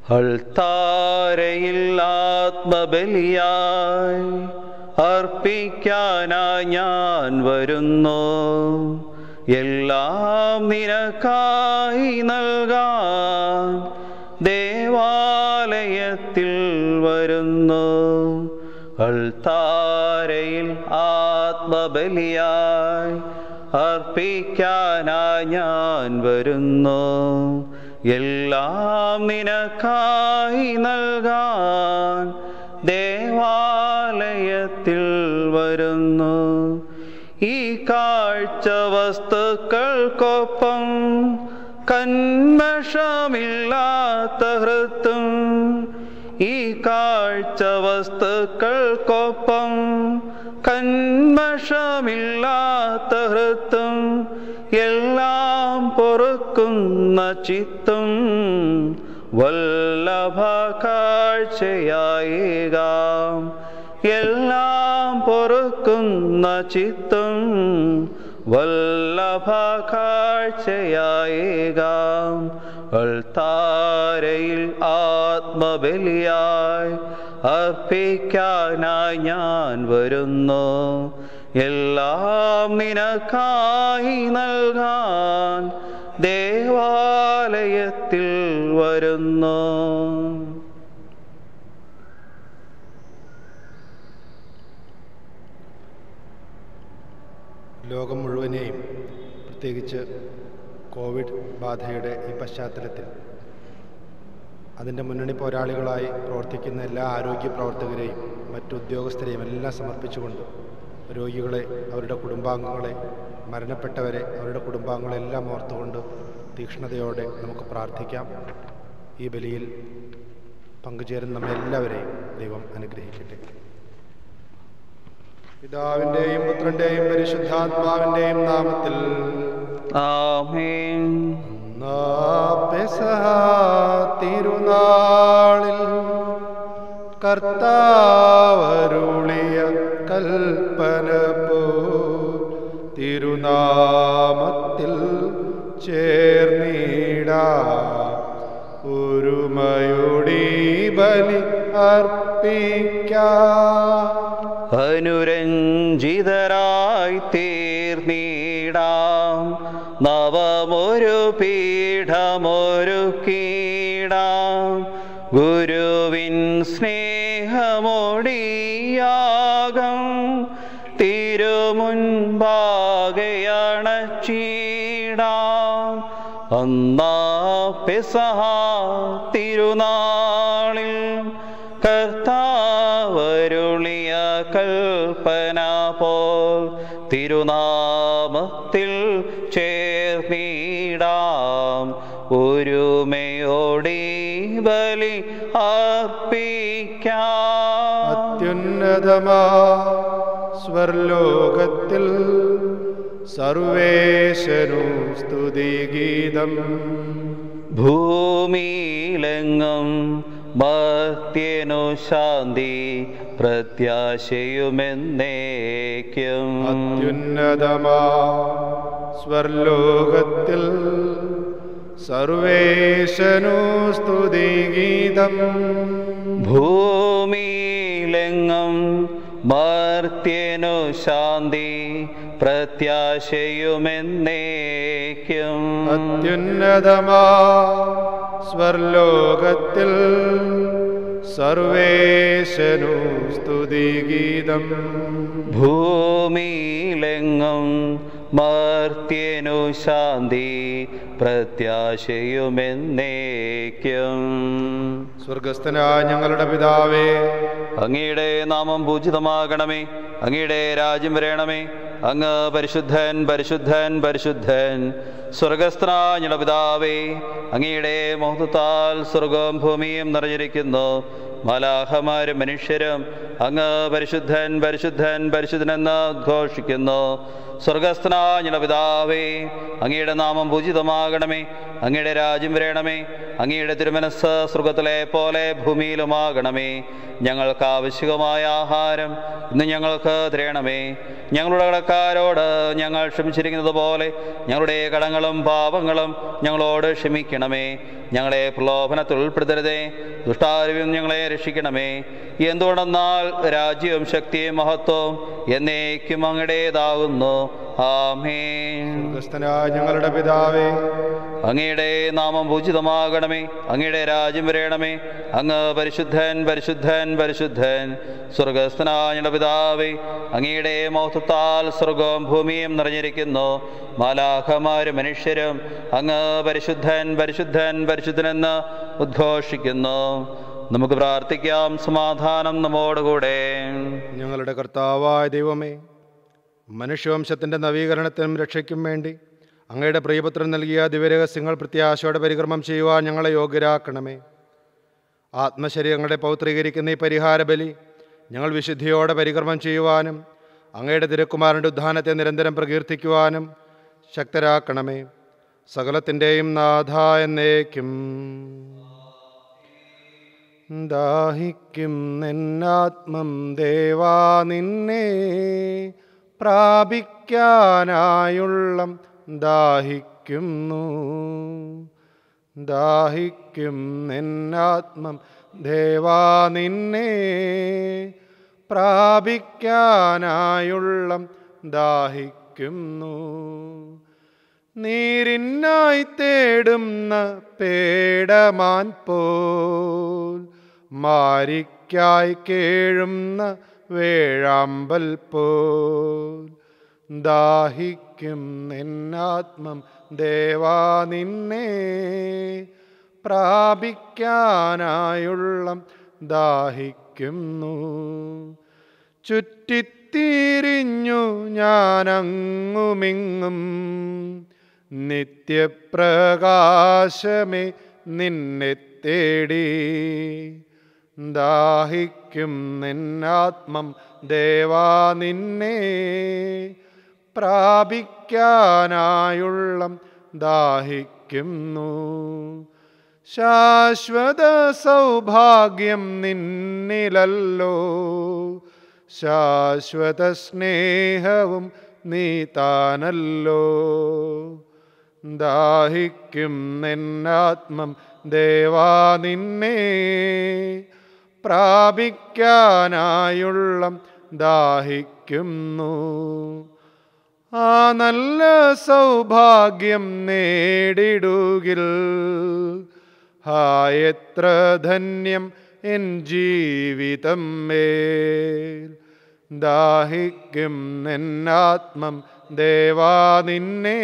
അൾത്താരയിൽ ആത്മബലിയായി അർപ്പിക്കാനായി ഞാൻ വരുന്നു എല്ലാം നിനക്കായി നൽകാൻ ദേവാലയത്തിൽ വരുന്നു അൾത്താരയിൽ ആത്മബലിയായി അർപ്പിക്കാനായി ഞാൻ വരുന്നു എല്ലാം നിനക്കായി നൽകാൻ ദേവാലയത്തിൽ വരുന്നു ഈ കാഴ്ച വസ്തുക്കൾക്കൊപ്പം കന്മഷമില്ലാത്ത ഹൃത്തും ഈ കാഴ്ച വസ്തുക്കൾക്കൊപ്പം കന്മഷമില്ലാത്ത ഹൃത്തും എല്ലാം പൊറുക്കുന്ന ചിത്തും വല്ലഭ കാഴ്ചയായേകാം എല്ലാം പൊറുക്കുന്ന ചിത്തും വല്ലഭ കാഴ്ചയായേകാം അൾത്താരയിൽ ആത്മബലിയായി അർപ്പിക്കാനായി ഞാൻ വരുന്നു എല്ലാം നിനക്കായി നൽകാൻ ദേവാലയത്തിൽ വരുന്നു ലോകം മുഴുവനെയും പ്രത്യേകിച്ച് കോവിഡ് ബാധയുടെ ഈ പശ്ചാത്തലത്തിൽ അതിൻ്റെ മുന്നണി പോരാളികളായി പ്രവർത്തിക്കുന്ന എല്ലാ ആരോഗ്യ പ്രവർത്തകരെയും മറ്റു ഉദ്യോഗസ്ഥരെയും എല്ലാം സമർപ്പിച്ചുകൊണ്ട് രോഗികളെ അവരുടെ കുടുംബാംഗങ്ങളെ മരണപ്പെട്ടവരെ അവരുടെ കുടുംബാംഗങ്ങളെല്ലാം ഓർത്തുകൊണ്ട് തീക്ഷ്ണതയോടെ നമുക്ക് പ്രാർത്ഥിക്കാം ഈ ബലിയിൽ പങ്കുചേരുന്ന നമ്മെല്ലാവരെയും ദൈവം അനുഗ്രഹിക്കട്ടെ പിതാവിൻ്റെയും പുത്രൻ്റെയും പരിശുദ്ധാത്മാവിൻ്റെയും നാമത്തിൽ ആമേൻ നാ പെസഹ തിരുനാളിൽ കർത്താവരുളിയ കൽപ്പന പോ തിരുനാമത്തിൽ ചേർന്നിടാ ഒരുമയോടി ബലി അർപ്പിക്കാം അനുരഞ്ജിതരായി തീർന്നിടാം നവമൊരു പീഠമൊരു കീടാം ഗുരുവിൻ സ്നേഹമൊടിയാകം തിരുമുൻപാകയണച്ചീടാം അന്നാ പെസഹ തിരുനാളിൽ കർത്താവരുളിയ കൽപ്പന പോൽ തിരുനാമത്തിൽ ചേർന്നിടാം ഒരുമയോടി ബലി അർപ്പിക്കാം അത്യുന്നതമാ സ്വർലോകത്തിൽ സർവേശനു സ്തുതിഗീതം ഭൂമിയിലെങ്ങും ഭക്തിയനു ശാന്തി പ്രത്യാശയുമെന്നേക്കും അത്യുന്നതമാ സ്വർലോകത്തിൽ സർവേശനു സ്തുതിഗീതം ഭൂമിയിലെങ്ങും മർത്യനു ശാന്തി പ്രത്യാശയുമെന്നേക്കും അത്യുന്നതമാ സ്വർലോകത്തിൽ സർവേശനു സ്തുതിഗീതം ഭൂമിയിലെങ്ങും മർത്യനു ശാന്തി പ്രത്യാശയുമെന്നേക്കും സ്വർഗസ്ഥനായ ഞങ്ങളുടെ പിതാവേ അങ്ങയുടെ നാമം പൂജിതമാകണമേ അങ്ങയുടെ രാജ്യം വരയണമേ അങ്ങ് പരിശുദ്ധൻ പരിശുദ്ധൻ പരിശുദ്ധൻ സ്വർഗസ്ഥനായ ഞങ്ങളുടെ പിതാവേ അങ്ങയുടെ മഹത്വത്താൽ സ്വർഗവും ഭൂമിയും നിറഞ്ഞിരിക്കുന്നു മലാഹമാരും മനുഷ്യരും അങ്ങ് പരിശുദ്ധൻ പരിശുദ്ധൻ പരിശുദ്ധനെന്ന് ഉദ്ഘോഷിക്കുന്നു സ്വർഗസ്ഥനായ ഞങ്ങളുടെ പിതാവേ അങ്ങയുടെ നാമം പൂജിതമാകണമേ അങ്ങയുടെ രാജ്യം വരയണമേ അങ്ങയുടെ തിരുമനസ് സ്വർഗത്തിലെ പോലെ ഭൂമിയിലുമാകണമേ ഞങ്ങൾക്ക് ആവശ്യമായ ആഹാരം ഇന്ന് ഞങ്ങൾക്ക് തരണമേ ഞങ്ങളുടെ കടക്കാരോട് ഞങ്ങൾ ക്ഷമിച്ചിരിക്കുന്നത് പോലെ ഞങ്ങളുടെ കടങ്ങളും പാപങ്ങളും ഞങ്ങളോട് ക്ഷമിക്കണമേ ഞങ്ങളെ പ്രലോഭനത്തിൽ ഉൾപ്പെടുത്തരുതേ ദുഷ്ടാരൂപ്യം ഞങ്ങളെ രക്ഷിക്കണമേ എന്തുകൊണ്ടെന്നാൽ രാജ്യവും ശക്തിയും മഹത്വവും എന്നേക്കും അങ്ങടേതാകുന്നു ആമേൻ സ്വർഗസ്ഥനായ ഞങ്ങളുടെ പിതാവേ അങ്ങയുടെ നാമം പൂജിതമാകണമേ അങ്ങയുടെ രാജ്യം വരയണമേ അങ്ങ് പരിശുദ്ധൻ പരിശുദ്ധൻ പരിശുദ്ധൻ സ്വർഗസ്ഥനായ ഞങ്ങളുടെ പിതാവേ അങ്ങയുടെ മൗത്തത്താൽ സ്വർഗവും ഭൂമിയും നിറഞ്ഞിരിക്കുന്നു മാലാഖമാരും മനുഷ്യരും അങ്ങ് പരിശുദ്ധൻ പരിശുദ്ധൻ പരിശുദ്ധനെന്ന് ഉദ്ഘോഷിക്കുന്നു നമുക്ക് പ്രാർത്ഥിക്കാം സമാധാനം നമ്മോടുകൂടെ ഞങ്ങളുടെ കർത്താവായ ദൈവമേ മനുഷ്യവംശത്തിൻ്റെ നവീകരണത്തിനും രക്ഷയ്ക്കും വേണ്ടി അങ്ങയുടെ പ്രിയപുത്രൻ നൽകിയ ദിവ്യരഹസ്യങ്ങൾ പ്രത്യാശയോടെ പരിക്രമം ചെയ്യുവാൻ ഞങ്ങളെ യോഗ്യരാക്കണമേ ആത്മശരീരങ്ങളെ പൗത്രീകരിക്കുന്ന ഈ പരിഹാര ബലി ഞങ്ങൾ വിശുദ്ധിയോടെ പരിക്രമം ചെയ്യുവാനും അങ്ങയുടെ തിരുക്കുമാരൻ്റെ ഉദ്ധാനത്തെ നിരന്തരം പ്രകീർത്തിക്കുവാനും ശക്തരാക്കണമേ സകലത്തിൻ്റെയും നാഥ എന്നേക്കും ദാഹിക്കും നിന്നാത്മം ദേവാ നിന്നെ പ്രാപിക്കാനായുള്ളം ദാഹിക്കുന്നു ദാഹിക്കും നിന്നാത്മം ദേവാ നിന്നെ പ്രാപിക്കാനായുള്ളം ദാഹിക്കുന്നു നീരിനായി തേടുന്ന പേടമാൻ പോൽ മാരിക്കായി കേഴുന്ന വേഴാമ്പൽ പോൽ ദാഹിക്കും നിന്നാത്മം ദേവാ നിന്നെ പ്രാപിക്കാനായുള്ള ദാഹിക്കുന്നു ചുറ്റിത്തിരിഞ്ഞു ഞാനങ്ങുമിങ്ങും നിത്യപ്രകാശമേ നിന്നെ തേടി ദാഹിക്കും നിന്നാത്മം ദേവാ നിന്നെ പ്രാപിക്കാനായുള്ള ദാഹിക്കുന്നു ശാശ്വത സൗഭാഗ്യം നിന്നിലല്ലോ ശാശ്വത സ്നേഹവും നീ താനല്ലോ ദാഹിക്കും നിന്നാത്മം ദേവാ നിന്നെ പ്രാപിക്കാനായുള്ള ദാഹിക്കുന്നു ആ നല്ല സൗഭാഗ്യം നേടിടുകിൽ ഹായത്ര ധന്യം എൻ ജീവിതം മേൽ ദാഹിക്കും നിന്നാത്മം ദേവാ നിന്നെ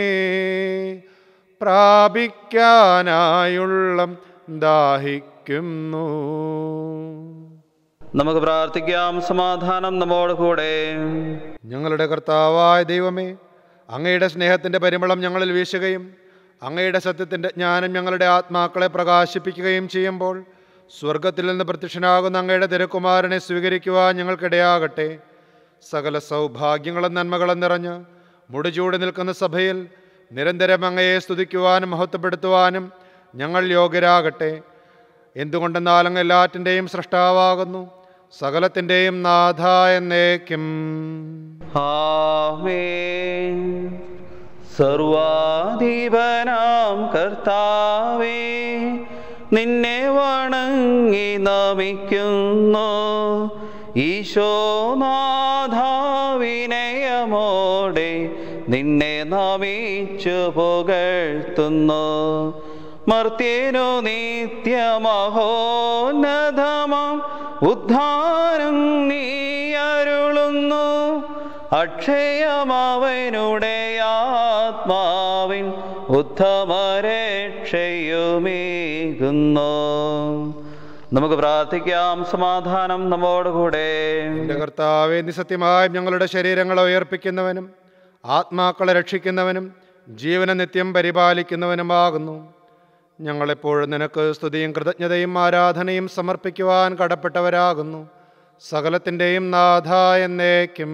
പ്രാപിക്കാനായുള്ള ദാഹിക്കുന്നു നമുക്ക് പ്രാർത്ഥിക്കാം സമാധാനം നമ്മോട് കൂടെ ഞങ്ങളുടെ കർത്താവായ ദൈവമേ അങ്ങയുടെ സ്നേഹത്തിൻ്റെ പരിമളം ഞങ്ങളിൽ വീശുകയും അങ്ങയുടെ സത്യത്തിൻ്റെ ജ്ഞാനം ഞങ്ങളുടെ ആത്മാക്കളെ പ്രകാശിപ്പിക്കുകയും ചെയ്യുമ്പോൾ സ്വർഗത്തിൽ നിന്ന് പ്രത്യക്ഷനാകുന്ന അങ്ങയുടെ തിരക്കുമാരനെ സ്വീകരിക്കുവാൻ ഞങ്ങൾക്കിടയാകട്ടെ സകല സൗഭാഗ്യങ്ങളും നന്മകളും നിറഞ്ഞ് മുടിചൂടി നിൽക്കുന്ന സഭയിൽ നിരന്തരം അങ്ങയെ സ്തുതിക്കുവാനും മഹത്വപ്പെടുത്തുവാനും ഞങ്ങൾ യോഗ്യരാകട്ടെ എന്തുകൊണ്ടെന്നാൽ അങ്ങ് എല്ലാറ്റിൻ്റെയും സൃഷ്ടാവാകുന്നു സകലത്തിൻ്റെയും നാഥ എന്നേക്കും ആമേൻ സർവാധിപനാം കർത്താവേ നിന്നെ വണങ്ങി നമിക്കുന്നു ഈശോനാഥാവിനയമോടെ നിന്നെ നമിച്ചു പുകഴ്ത്തുന്നു മർത്യനു നിത്യമഹോന്നതമാം ഉദ്ധാരം നീ അരുളുന്നു അക്ഷയമവനുടെ ആത്മാവിൻ ഉത്തമരക്ഷയുമേകുന്നു നമുക്ക് പ്രാർത്ഥിക്കാം സമാധാനം നമ്മോടുകൂടെ എൻ്റെ കർത്താവെ നിസത്യമായും ഞങ്ങളുടെ ശരീരങ്ങളെ ഉയർപ്പിക്കുന്നവനും ആത്മാക്കളെ രക്ഷിക്കുന്നവനും ജീവനെ നിത്യം പരിപാലിക്കുന്നവനുമാകുന്നു ഞങ്ങളെപ്പോഴും നിനക്ക് സ്തുതിയും കൃതജ്ഞതയും ആരാധനയും സമർപ്പിക്കുവാൻ കടപ്പെട്ടവരാകുന്നു സകലത്തിൻ്റെയും നാഥ എന്നേക്കും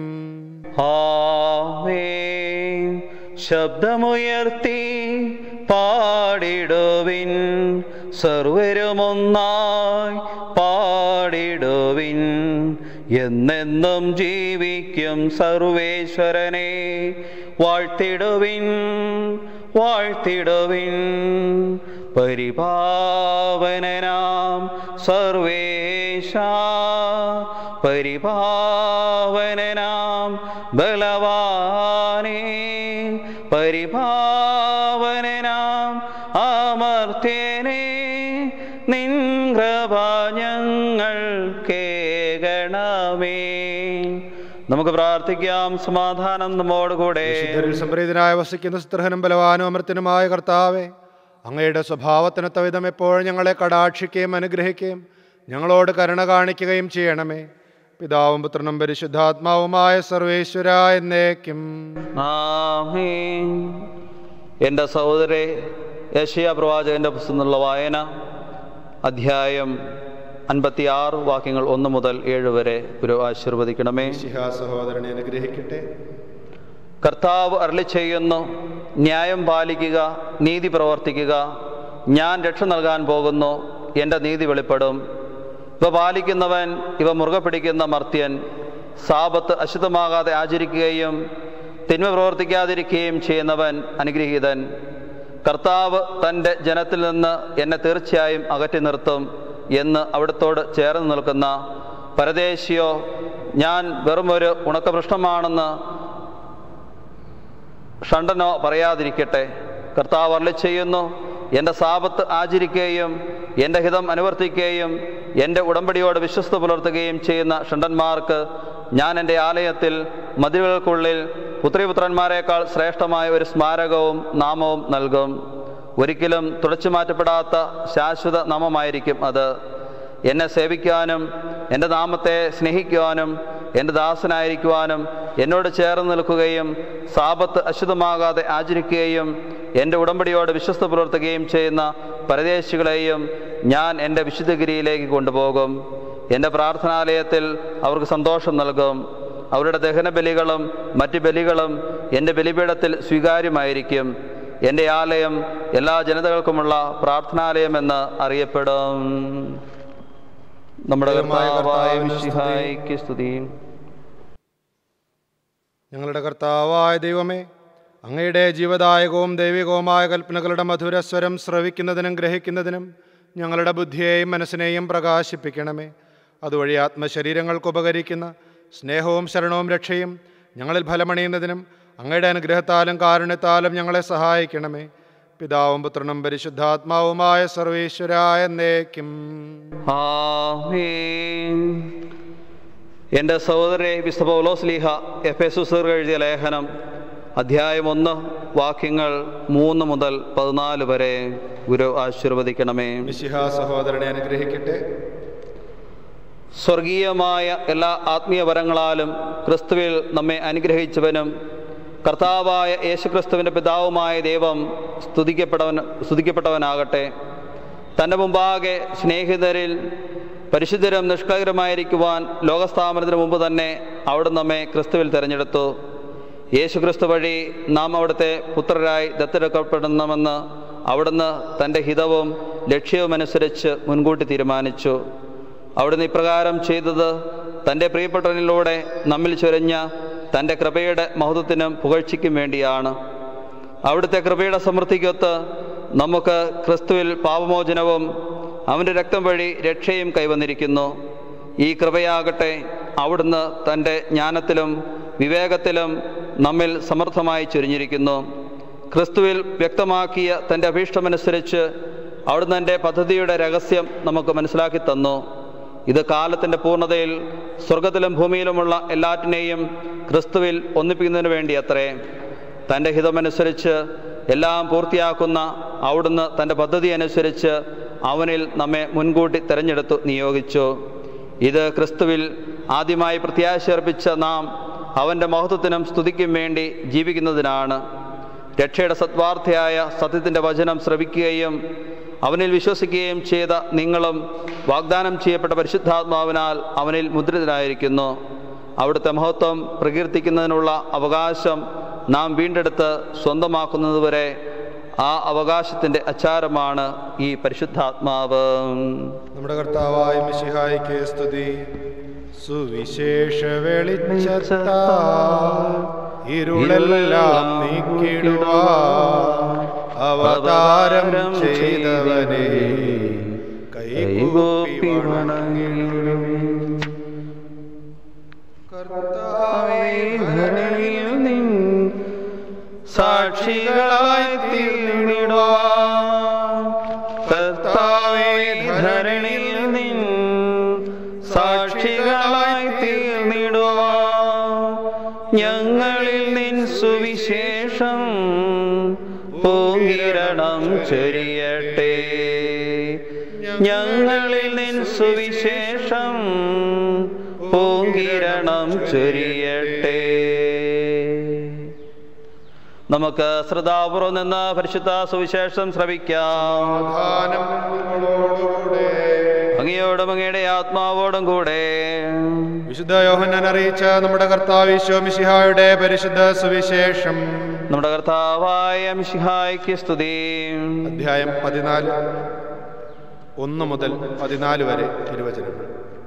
ആമേൻ ശബ്ദമുയർത്തി പാടിടുവിൻ സർവരുമൊന്നായി പാടിടുവിൻ എന്നെന്നും ജീവിക്കും സർവേശ്വരനെ വാഴ്ത്തിടുവിൻ വാഴ്ത്തിടുവിൻ പരിപാവനനാം സർവേശ പരിപാവനനാം ബലവാനേ പരിപാവനനാം അമർത്യനേ നിൻ കൃപ ഞങ്ങൾ കേകണമേ നമുക്ക് പ്രാർത്ഥിക്കാം സമാധാനം നമ്മോടുകൂടെ വിശുദ്ധരിൽ സംപ്രീതനായ വസിക്കുന്ന സ്ത്രഹനും ബലവാനും അമൃത്തനുമായ കർത്താവെ അങ്ങയുടെ സ്വഭാവത്തിനൊത്ത വിധം എപ്പോഴും ഞങ്ങളെ കടാക്ഷിക്കുകയും അനുഗ്രഹിക്കുകയും ഞങ്ങളോട് കരുണ കാണിക്കുകയും ചെയ്യണമേ പിതാവും പുത്രനും പരിശുദ്ധാത്മാവുമായ സർവേശ്വര എന്നേക്കും ആമേൻ എൻ്റെ സഹോദരെ യശയ പ്രവാചകൻ്റെ പുസ്തകത്തിലുള്ള വായന അധ്യായം അൻപത്തിയാറ് വാക്യങ്ങൾ ഒന്ന് മുതൽ ഏഴ് വരെ ഒരു ആശീർവദിക്കണമേ ശിഹാ സഹോദരനെ അനുഗ്രഹിക്കട്ടെ കർത്താവ് അരളി ചെയ്യുന്നു ന്യായം പാലിക്കുക നീതി പ്രവർത്തിക്കുക ഞാൻ രക്ഷ നൽകാൻ പോകുന്നു എൻ്റെ നീതി വെളിപ്പെടും ഇവ പാലിക്കുന്നവൻ ഇവ മുറുകെ പിടിക്കുന്ന മർത്യൻ സാപത്ത് അശുദ്ധമാകാതെ ആചരിക്കുകയും തിന്മ പ്രവർത്തിക്കാതിരിക്കുകയും ചെയ്യുന്നവൻ അനുഗ്രഹീതൻ കർത്താവ് തൻ്റെ ജനത്തിൽ നിന്ന് എന്നെ തീർച്ചയായും അകറ്റി നിർത്തും എന്ന് അവിടത്തോട് ചേർന്ന് നിൽക്കുന്ന പരദേശിയോ ഞാൻ വെറുമൊരു ഉണക്കപൃഷ്ഠമാണെന്ന് ഷണ്ടനോ പറയാതിരിക്കട്ടെ കർത്താവ് അരളി ചെയ്യുന്നു എൻ്റെ സാപത്ത് ആചരിക്കുകയും എൻ്റെ ഹിതം അനുവർത്തിക്കുകയും എൻ്റെ ഉടമ്പടിയോട് വിശ്വസ്ത പുലർത്തുകയും ചെയ്യുന്ന ഷണ്ടന്മാർക്ക് ഞാൻ എൻ്റെ ആലയത്തിൽ മതിലുകൾക്കുള്ളിൽ പുത്രിപുത്രന്മാരെക്കാൾ ശ്രേഷ്ഠമായ ഒരു സ്മാരകവും നാമവും നൽകും ഒരിക്കലും തുടച്ചു മാറ്റപ്പെടാത്ത ശാശ്വത നാമമായിരിക്കും അത് എന്നെ സേവിക്കാനും എൻ്റെ നാമത്തെ സ്നേഹിക്കുവാനും എൻ്റെ ദാസനായിരിക്കുവാനും എന്നോട് ചേർന്ന് നിൽക്കുകയും സാപത്ത് അശുദ്ധമാകാതെ ആചരിക്കുകയും എൻ്റെ ഉടമ്പടിയോട് വിശ്വസ്ത പുലർത്തുകയും ചെയ്യുന്ന പരദേശികളെയും ഞാൻ എൻ്റെ വിശുദ്ധഗിരിയിലേക്ക് കൊണ്ടുപോകും എൻ്റെ പ്രാർത്ഥനാലയത്തിൽ അവർക്ക് സന്തോഷം നൽകും അവരുടെ ദഹനബലികളും മറ്റ് ബലികളും എൻ്റെ ബലിപീഠത്തിൽ സ്വീകാര്യമായിരിക്കും എൻ്റെ ആലയം എല്ലാ ജനതകൾക്കുമുള്ള പ്രാർത്ഥനാലയമെന്ന് അറിയപ്പെടും നമ്മുടെ ദൈവമായ കർത്താവായ കർത്താവിന് മിശിഹായ്ക്ക് സ്തുതി ഞങ്ങളുടെ കർത്താവായ ദൈവമേ അങ്ങയുടെ ജീവദായകവും ദൈവികവുമായ കൽപ്പനകളുടെ മധുരസ്വരം ശ്രവിക്കുന്നതിനും ഗ്രഹിക്കുന്നതിനും ഞങ്ങളുടെ ബുദ്ധിയെയും മനസ്സിനെയും പ്രകാശിപ്പിക്കണമേ അതുവഴി ആത്മശരീരങ്ങൾക്ക് ഉപകരിക്കുന്ന സ്നേഹവും ശരണവും രക്ഷയും ഞങ്ങളിൽ ഫലമണിയുന്നതിനും അങ്ങയുടെ അനുഗ്രഹത്താലും കാരുണ്യത്താലും ഞങ്ങളെ സഹായിക്കണമേ പിതാവും പുത്രനും പരിശുദ്ധാത്മാവുമായ സർവീശ്വരായ എന്നേക്കും ആമേൻ എൻ്റെ സഹോദരെ വിശുദ്ധ പൗലോസ്ലീഹ എഫ് എസ് എഴുതിയ ലേഖനം അധ്യായം ഒന്ന് വാക്യങ്ങൾ മൂന്ന് മുതൽ പതിനാല് വരെ ഗുരു ആശീർവദിക്കണമേ മിശിഹ സഹോദരനെ അനുഗ്രഹിക്കട്ടെ സ്വർഗീയമായ എല്ലാ ആത്മീയ വരങ്ങളാലും ക്രിസ്തുവിൽ നമ്മെ അനുഗ്രഹിച്ചവനും കർത്താവായ യേശുക്രിസ്തുവിൻ്റെ പിതാവുമായ ദൈവം സ്തുതിക്കപ്പെട്ടവൻ സ്തുതിക്കപ്പെട്ടവനാകട്ടെ തൻ്റെ മുമ്പാകെ സ്നേഹിതരിൽ പരിശുദ്ധരും നിഷ്കളങ്കരമായിരിക്കുവാൻ ലോകസ്ഥാപനത്തിന് മുമ്പ് തന്നെ അവിടെ നമ്മെ ക്രിസ്തുവിൽ തിരഞ്ഞെടുത്തു യേശു ക്രിസ്തു വഴി നാം അവിടുത്തെ പുത്രരായി ദത്തെടുക്കപ്പെടണമെന്ന് അവിടുന്ന് തൻ്റെ ഹിതവും ലക്ഷ്യവുമനുസരിച്ച് മുൻകൂട്ടി തീരുമാനിച്ചു അവിടുന്ന് ഇപ്രകാരം ചെയ്തത് തൻ്റെ പ്രിയപ്പെട്ടവനിലൂടെ നമ്മിൽ ചൊരിഞ്ഞ തൻ്റെ കൃപയുടെ മഹത്വത്തിനും പുകഴ്ചയ്ക്കും വേണ്ടിയാണ് അവിടുത്തെ കൃപയുടെ സമൃദ്ധിക്കൊത്ത് നമുക്ക് ക്രിസ്തുവിൽ പാപമോചനവും അവൻ്റെ രക്തം വഴി രക്ഷയും കൈവന്നിരിക്കുന്നു ഈ കൃപയാകട്ടെ അവിടുന്ന് തൻ്റെ ജ്ഞാനത്തിലും വിവേകത്തിലും നമ്മിൽ സമർത്ഥമായി ചൊരിഞ്ഞിരിക്കുന്നു ക്രിസ്തുവിൽ വ്യക്തമാക്കിയ തൻ്റെ അഭീഷ്ടമനുസരിച്ച് അവിടുന്ന് തൻ്റെ പദ്ധതിയുടെ രഹസ്യം നമുക്ക് മനസ്സിലാക്കി തന്നു ഇത് കാലത്തിൻ്റെ പൂർണ്ണതയിൽ സ്വർഗത്തിലും ഭൂമിയിലുമുള്ള എല്ലാറ്റിനെയും ക്രിസ്തുവിൽ ഒന്നിപ്പിക്കുന്നതിന് വേണ്ടി അത്രേ തൻ്റെ ഹിതമനുസരിച്ച് എല്ലാം പൂർത്തിയാക്കുന്ന അവിടുന്ന് തൻ്റെ പദ്ധതി അനുസരിച്ച് അവനിൽ നമ്മെ മുൻകൂട്ടി തിരഞ്ഞെടുത്തു നിയോഗിച്ചു ഇത് ക്രിസ്തുവിൽ ആദ്യമായി പ്രത്യാശയർപ്പിച്ച നാം അവൻ്റെ മഹത്വത്തിനും സ്തുതിക്കും വേണ്ടി ജീവിക്കുന്നതിനാണ് രക്ഷയുടെ സത്വാർത്ഥയായ സത്യത്തിൻ്റെ വചനം ശ്രവിക്കുകയും അവനിൽ വിശ്വസിക്കുകയും ചെയ്ത നിങ്ങളും വാഗ്ദാനം ചെയ്യപ്പെട്ട പരിശുദ്ധാത്മാവിനാൽ അവനിൽ മുദ്രിതരായിരിക്കുന്നു അവിടുത്തെ മഹത്വം പ്രകീർത്തിക്കുന്നതിനുള്ള അവകാശം നാം വീണ്ടെടുത്ത് സ്വന്തമാക്കുന്നതുവരെ ആ അവകാശത്തിൻ്റെ അച്ചാരമാണ് ഈ പരിശുദ്ധാത്മാവ് നമ്മുടെ കർത്താവായ മിശിഹായിക്ക് സ്തുതി സുവിശേഷ വെളിച്ചത്താ ഇരുളെല്ലാം നീക്കിടുവാ അവതാരം ചെയ്തവനെ കൈകൂപ്പി വണങ്ങിടും കർത്താവേ ധരണിയിൽ നിൻ സാക്ഷികളായി തീർന്നിടുവാ കർത്താവേ ധരണിയിൽ നിൻ സാക്ഷികളായി തീർന്നിടുവാ ഞങ്ങളിൽ നിൻ സുവിശേഷം പൂങ്കിരണം ചൊരിയട്ടെ ഞങ്ങളിൽ നിൻ സുവിശേഷം പൂങ്കിരണം ചൊരിയട്ടെ നമുക്ക് ശ്രദ്ധാപൂർവം നിന്ന് പരിശുദ്ധ സുവിശേഷം ശ്രവിക്കാം സമാധാനം നിങ്ങളോടുകൂടെ അങ്ങയോടും അങ്ങയുടെ ആത്മാവോടും കൂടെ വിശുദ്ധ യോഹന്നാൻ അറിയിച്ച നമ്മുടെ കർത്താവ് ഈശോ മിശിഹായുടെ പരിശുദ്ധ സുവിശേഷം നമ്മുടെ കർത്താവായ മിശിഹായ്ക്ക് സ്തുതി അധ്യായം പതിനാല് ഒന്ന് മുതൽ പതിനാല് വരെ തിരുവചനങ്ങൾ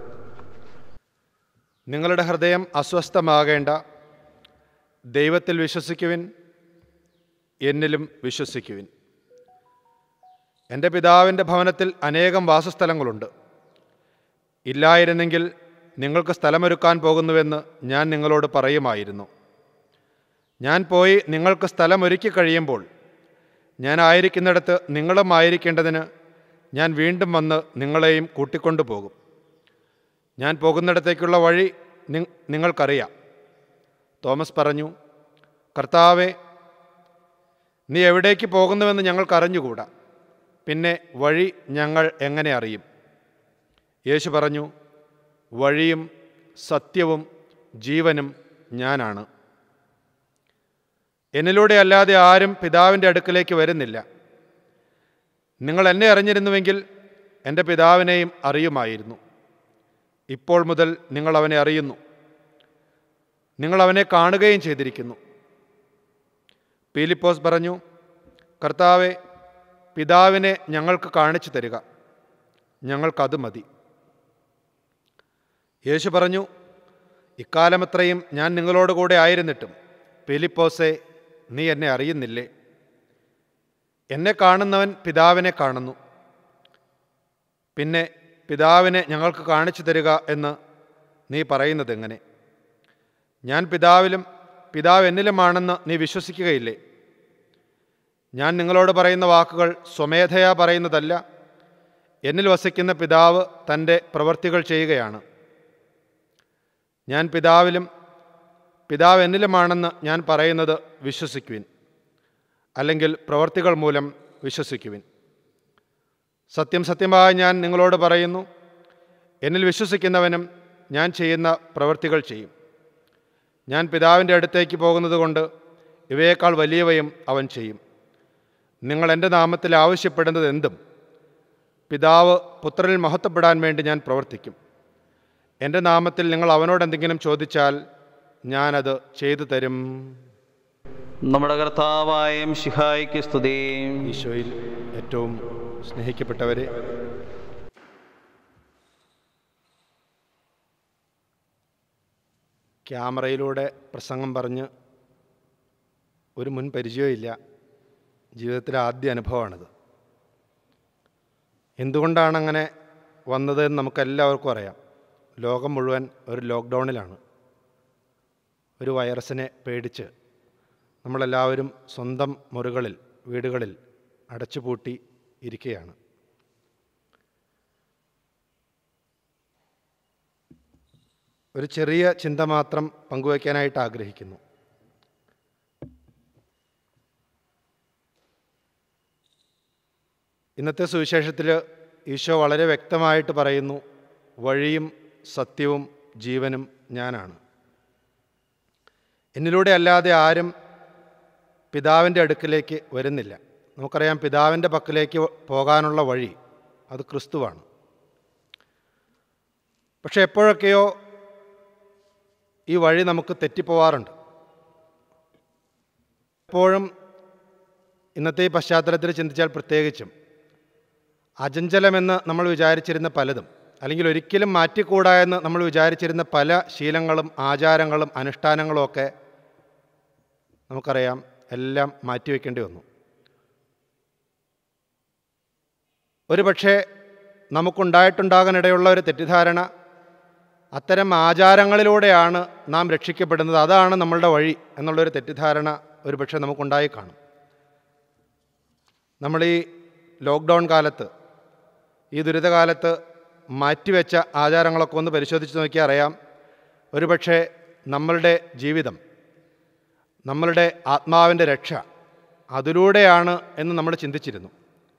നിങ്ങളുടെ ഹൃദയം അസ്വസ്ഥമാകേണ്ട ദൈവത്തിൽ വിശ്വസിക്കുവിൻ എന്നിലും വിശ്വസിക്കുവിൻ എൻ്റെ പിതാവിൻ്റെ ഭവനത്തിൽ അനേകം വാസസ്ഥലങ്ങളുണ്ട് ഇല്ലായിരുന്നെങ്കിൽ നിങ്ങൾക്ക് സ്ഥലമൊരുക്കാൻ പോകുന്നുവെന്ന് ഞാൻ നിങ്ങളോട് പറയുമായിരുന്നു ഞാൻ പോയി നിങ്ങൾക്ക് സ്ഥലമൊരുക്കി കഴിയുമ്പോൾ ഞാൻ ആയിരിക്കുന്നിടത്ത് നിങ്ങളും ആയിരിക്കേണ്ടതിന് ഞാൻ വീണ്ടും വന്ന് നിങ്ങളെയും കൂട്ടിക്കൊണ്ടു പോകും ഞാൻ പോകുന്നിടത്തേക്കുള്ള വഴി നി- നിങ്ങൾക്കറിയാം തോമസ് പറഞ്ഞു കർത്താവെ നീ എവിടേക്ക് പോകുന്നുവെന്ന് ഞങ്ങൾക്കറിഞ്ഞുകൂടാ പിന്നെ വഴി ഞങ്ങൾ എങ്ങനെ അറിയും യേശു പറഞ്ഞു വഴിയും സത്യവും ജീവനും ഞാനാണ് എന്നിലൂടെ അല്ലാതെ ആരും പിതാവിൻ്റെ അടുക്കലേക്ക് വരുന്നില്ല നിങ്ങൾ എന്നെ അറിഞ്ഞിരുന്നുവെങ്കിൽ എൻ്റെ പിതാവിനെയും അറിയുമായിരുന്നു ഇപ്പോൾ മുതൽ നിങ്ങൾ അവനെ അറിയുന്നു നിങ്ങൾ അവനെ കാണുകയും ചെയ്തിരിക്കുന്നു പീലിപ്പോസ് പറഞ്ഞു കർത്താവെ പിതാവിനെ ഞങ്ങൾക്ക് കാണിച്ചു തരിക ഞങ്ങൾക്കത് മതി യേശു പറഞ്ഞു ഇക്കാലമത്രയും ഞാൻ നിങ്ങളോട് കൂടെ ആയിരുന്നിട്ടും പീലിപ്പോസെ നീ എന്നെ അറിയുന്നില്ലേ എന്നെ കാണുന്നവൻ പിതാവിനെ കാണുന്നു പിന്നെ പിതാവിനെ ഞങ്ങൾക്ക് കാണിച്ചു തരിക എന്ന് നീ പറയുന്നത് എങ്ങനെ ഞാൻ പിതാവിലും പിതാവ് എന്നിലുമാണെന്ന് നീ വിശ്വസിക്കുകയില്ലേ ഞാൻ നിങ്ങളോട് പറയുന്ന വാക്കുകൾ സ്വമേധയാ പറയുന്നതല്ല എന്നിൽ വസിക്കുന്ന പിതാവ് തൻ്റെ പ്രവൃത്തികൾ ചെയ്യുകയാണ് ഞാൻ പിതാവിലും പിതാവ് എന്നിലുമാണെന്ന് ഞാൻ പറയുന്നത് വിശ്വസിക്കുവിൻ അല്ലെങ്കിൽ പ്രവർത്തികൾ മൂലം വിശ്വസിക്കുവിൻ സത്യം സത്യമായി ഞാൻ നിങ്ങളോട് പറയുന്നു എന്നിൽ വിശ്വസിക്കുന്നവനും ഞാൻ ചെയ്യുന്ന പ്രവൃത്തികൾ ചെയ്യും ഞാൻ പിതാവിൻ്റെ അടുത്തേക്ക് പോകുന്നത് കൊണ്ട് ഇവയേക്കാൾ വലിയവയും അവൻ ചെയ്യും നിങ്ങൾ എൻ്റെ നാമത്തിൽ ആവശ്യപ്പെടുന്നത് എന്തും പിതാവ് പുത്രനിൽ മഹത്വപ്പെടാൻ വേണ്ടി ഞാൻ പ്രവർത്തിക്കും എൻ്റെ നാമത്തിൽ നിങ്ങൾ അവനോട് എന്തെങ്കിലും ചോദിച്ചാൽ ഞാനത് ചെയ്തു തരും നമ്മുടെ കർത്താവായ മിശിഹായ്ക്ക് സ്തുതി ഈശോയിൽ ഏറ്റവും സ്നേഹിക്കപ്പെട്ടവരെ ക്യാമറയിലൂടെ പ്രസംഗം പറഞ്ഞ് ഒരു മുൻ പരിചയമില്ല ജീവിതത്തിലെ ആദ്യ അനുഭവമാണിത് എന്തുകൊണ്ടാണ് അങ്ങനെ വന്നതെന്ന് നമുക്കെല്ലാവർക്കും അറിയാം ലോകം മുഴുവൻ ഒരു ലോക്ക്ഡൗണിലാണ് ഒരു വൈറസിനെ പേടിച്ച് നമ്മളെല്ലാവരും സ്വന്തം മുറികളിൽ വീടുകളിൽ അടച്ചുപൂട്ടി ഇരിക്കുകയാണ് ഒരു ചെറിയ ചിന്ത മാത്രം പങ്കുവയ്ക്കാനായിട്ട് ആഗ്രഹിക്കുന്നു ഇന്നത്തെ സുവിശേഷത്തിൽ ഈശോ വളരെ വ്യക്തമായിട്ട് പറയുന്നു വഴിയും സത്യവും ജീവനും ഞാനാണ് എന്നിലൂടെ അല്ലാതെ ആരും പിതാവിൻ്റെ അടുക്കിലേക്ക് വരുന്നില്ല നമുക്കറിയാം പിതാവിൻ്റെ പക്കലേക്ക് പോകാനുള്ള വഴി അത് ക്രിസ്തുവാണ് പക്ഷെ എപ്പോഴൊക്കെയോ ഈ വഴി നമുക്ക് തെറ്റിപ്പോവാറുണ്ട് എപ്പോഴും ഇന്നത്തെ ഈ പശ്ചാത്തലത്തിൽ ചിന്തിച്ചാൽ പ്രത്യേകിച്ചും അചഞ്ചലമെന്ന് നമ്മൾ വിചാരിച്ചിരുന്ന പലതും അല്ലെങ്കിൽ ഒരിക്കലും മാറ്റിക്കൂടാ എന്ന് നമ്മൾ വിചാരിച്ചിരുന്ന പല ശീലങ്ങളും ആചാരങ്ങളും അനുഷ്ഠാനങ്ങളും ഒക്കെ നമുക്കറിയാം എല്ലാം മാറ്റിവെക്കേണ്ടി വന്നു ഒരു പക്ഷേ നമുക്കുണ്ടായിട്ടുണ്ടാകാനിടയുള്ള ഒരു തെറ്റിദ്ധാരണ അത്തരം ആചാരങ്ങളിലൂടെയാണ് നാം രക്ഷിക്കപ്പെടുന്നത് അതാണ് നമ്മളുടെ വഴി എന്നുള്ളൊരു തെറ്റിദ്ധാരണ ഒരു പക്ഷേ നമുക്കുണ്ടായി കാണും നമ്മൾ ഈ ലോക്ക്ഡൗൺ കാലത്ത് ഈ ദുരിതകാലത്ത് മാറ്റിവെച്ച ആചാരങ്ങളൊക്കെ ഒന്ന് പരിശോധിച്ച് നോക്കിയാൽ അറിയാം ഒരുപക്ഷെ നമ്മളുടെ ജീവിതം നമ്മളുടെ ആത്മാവിൻ്റെ രക്ഷ അതിലൂടെയാണ് എന്ന് നമ്മൾ ചിന്തിച്ചിരുന്നു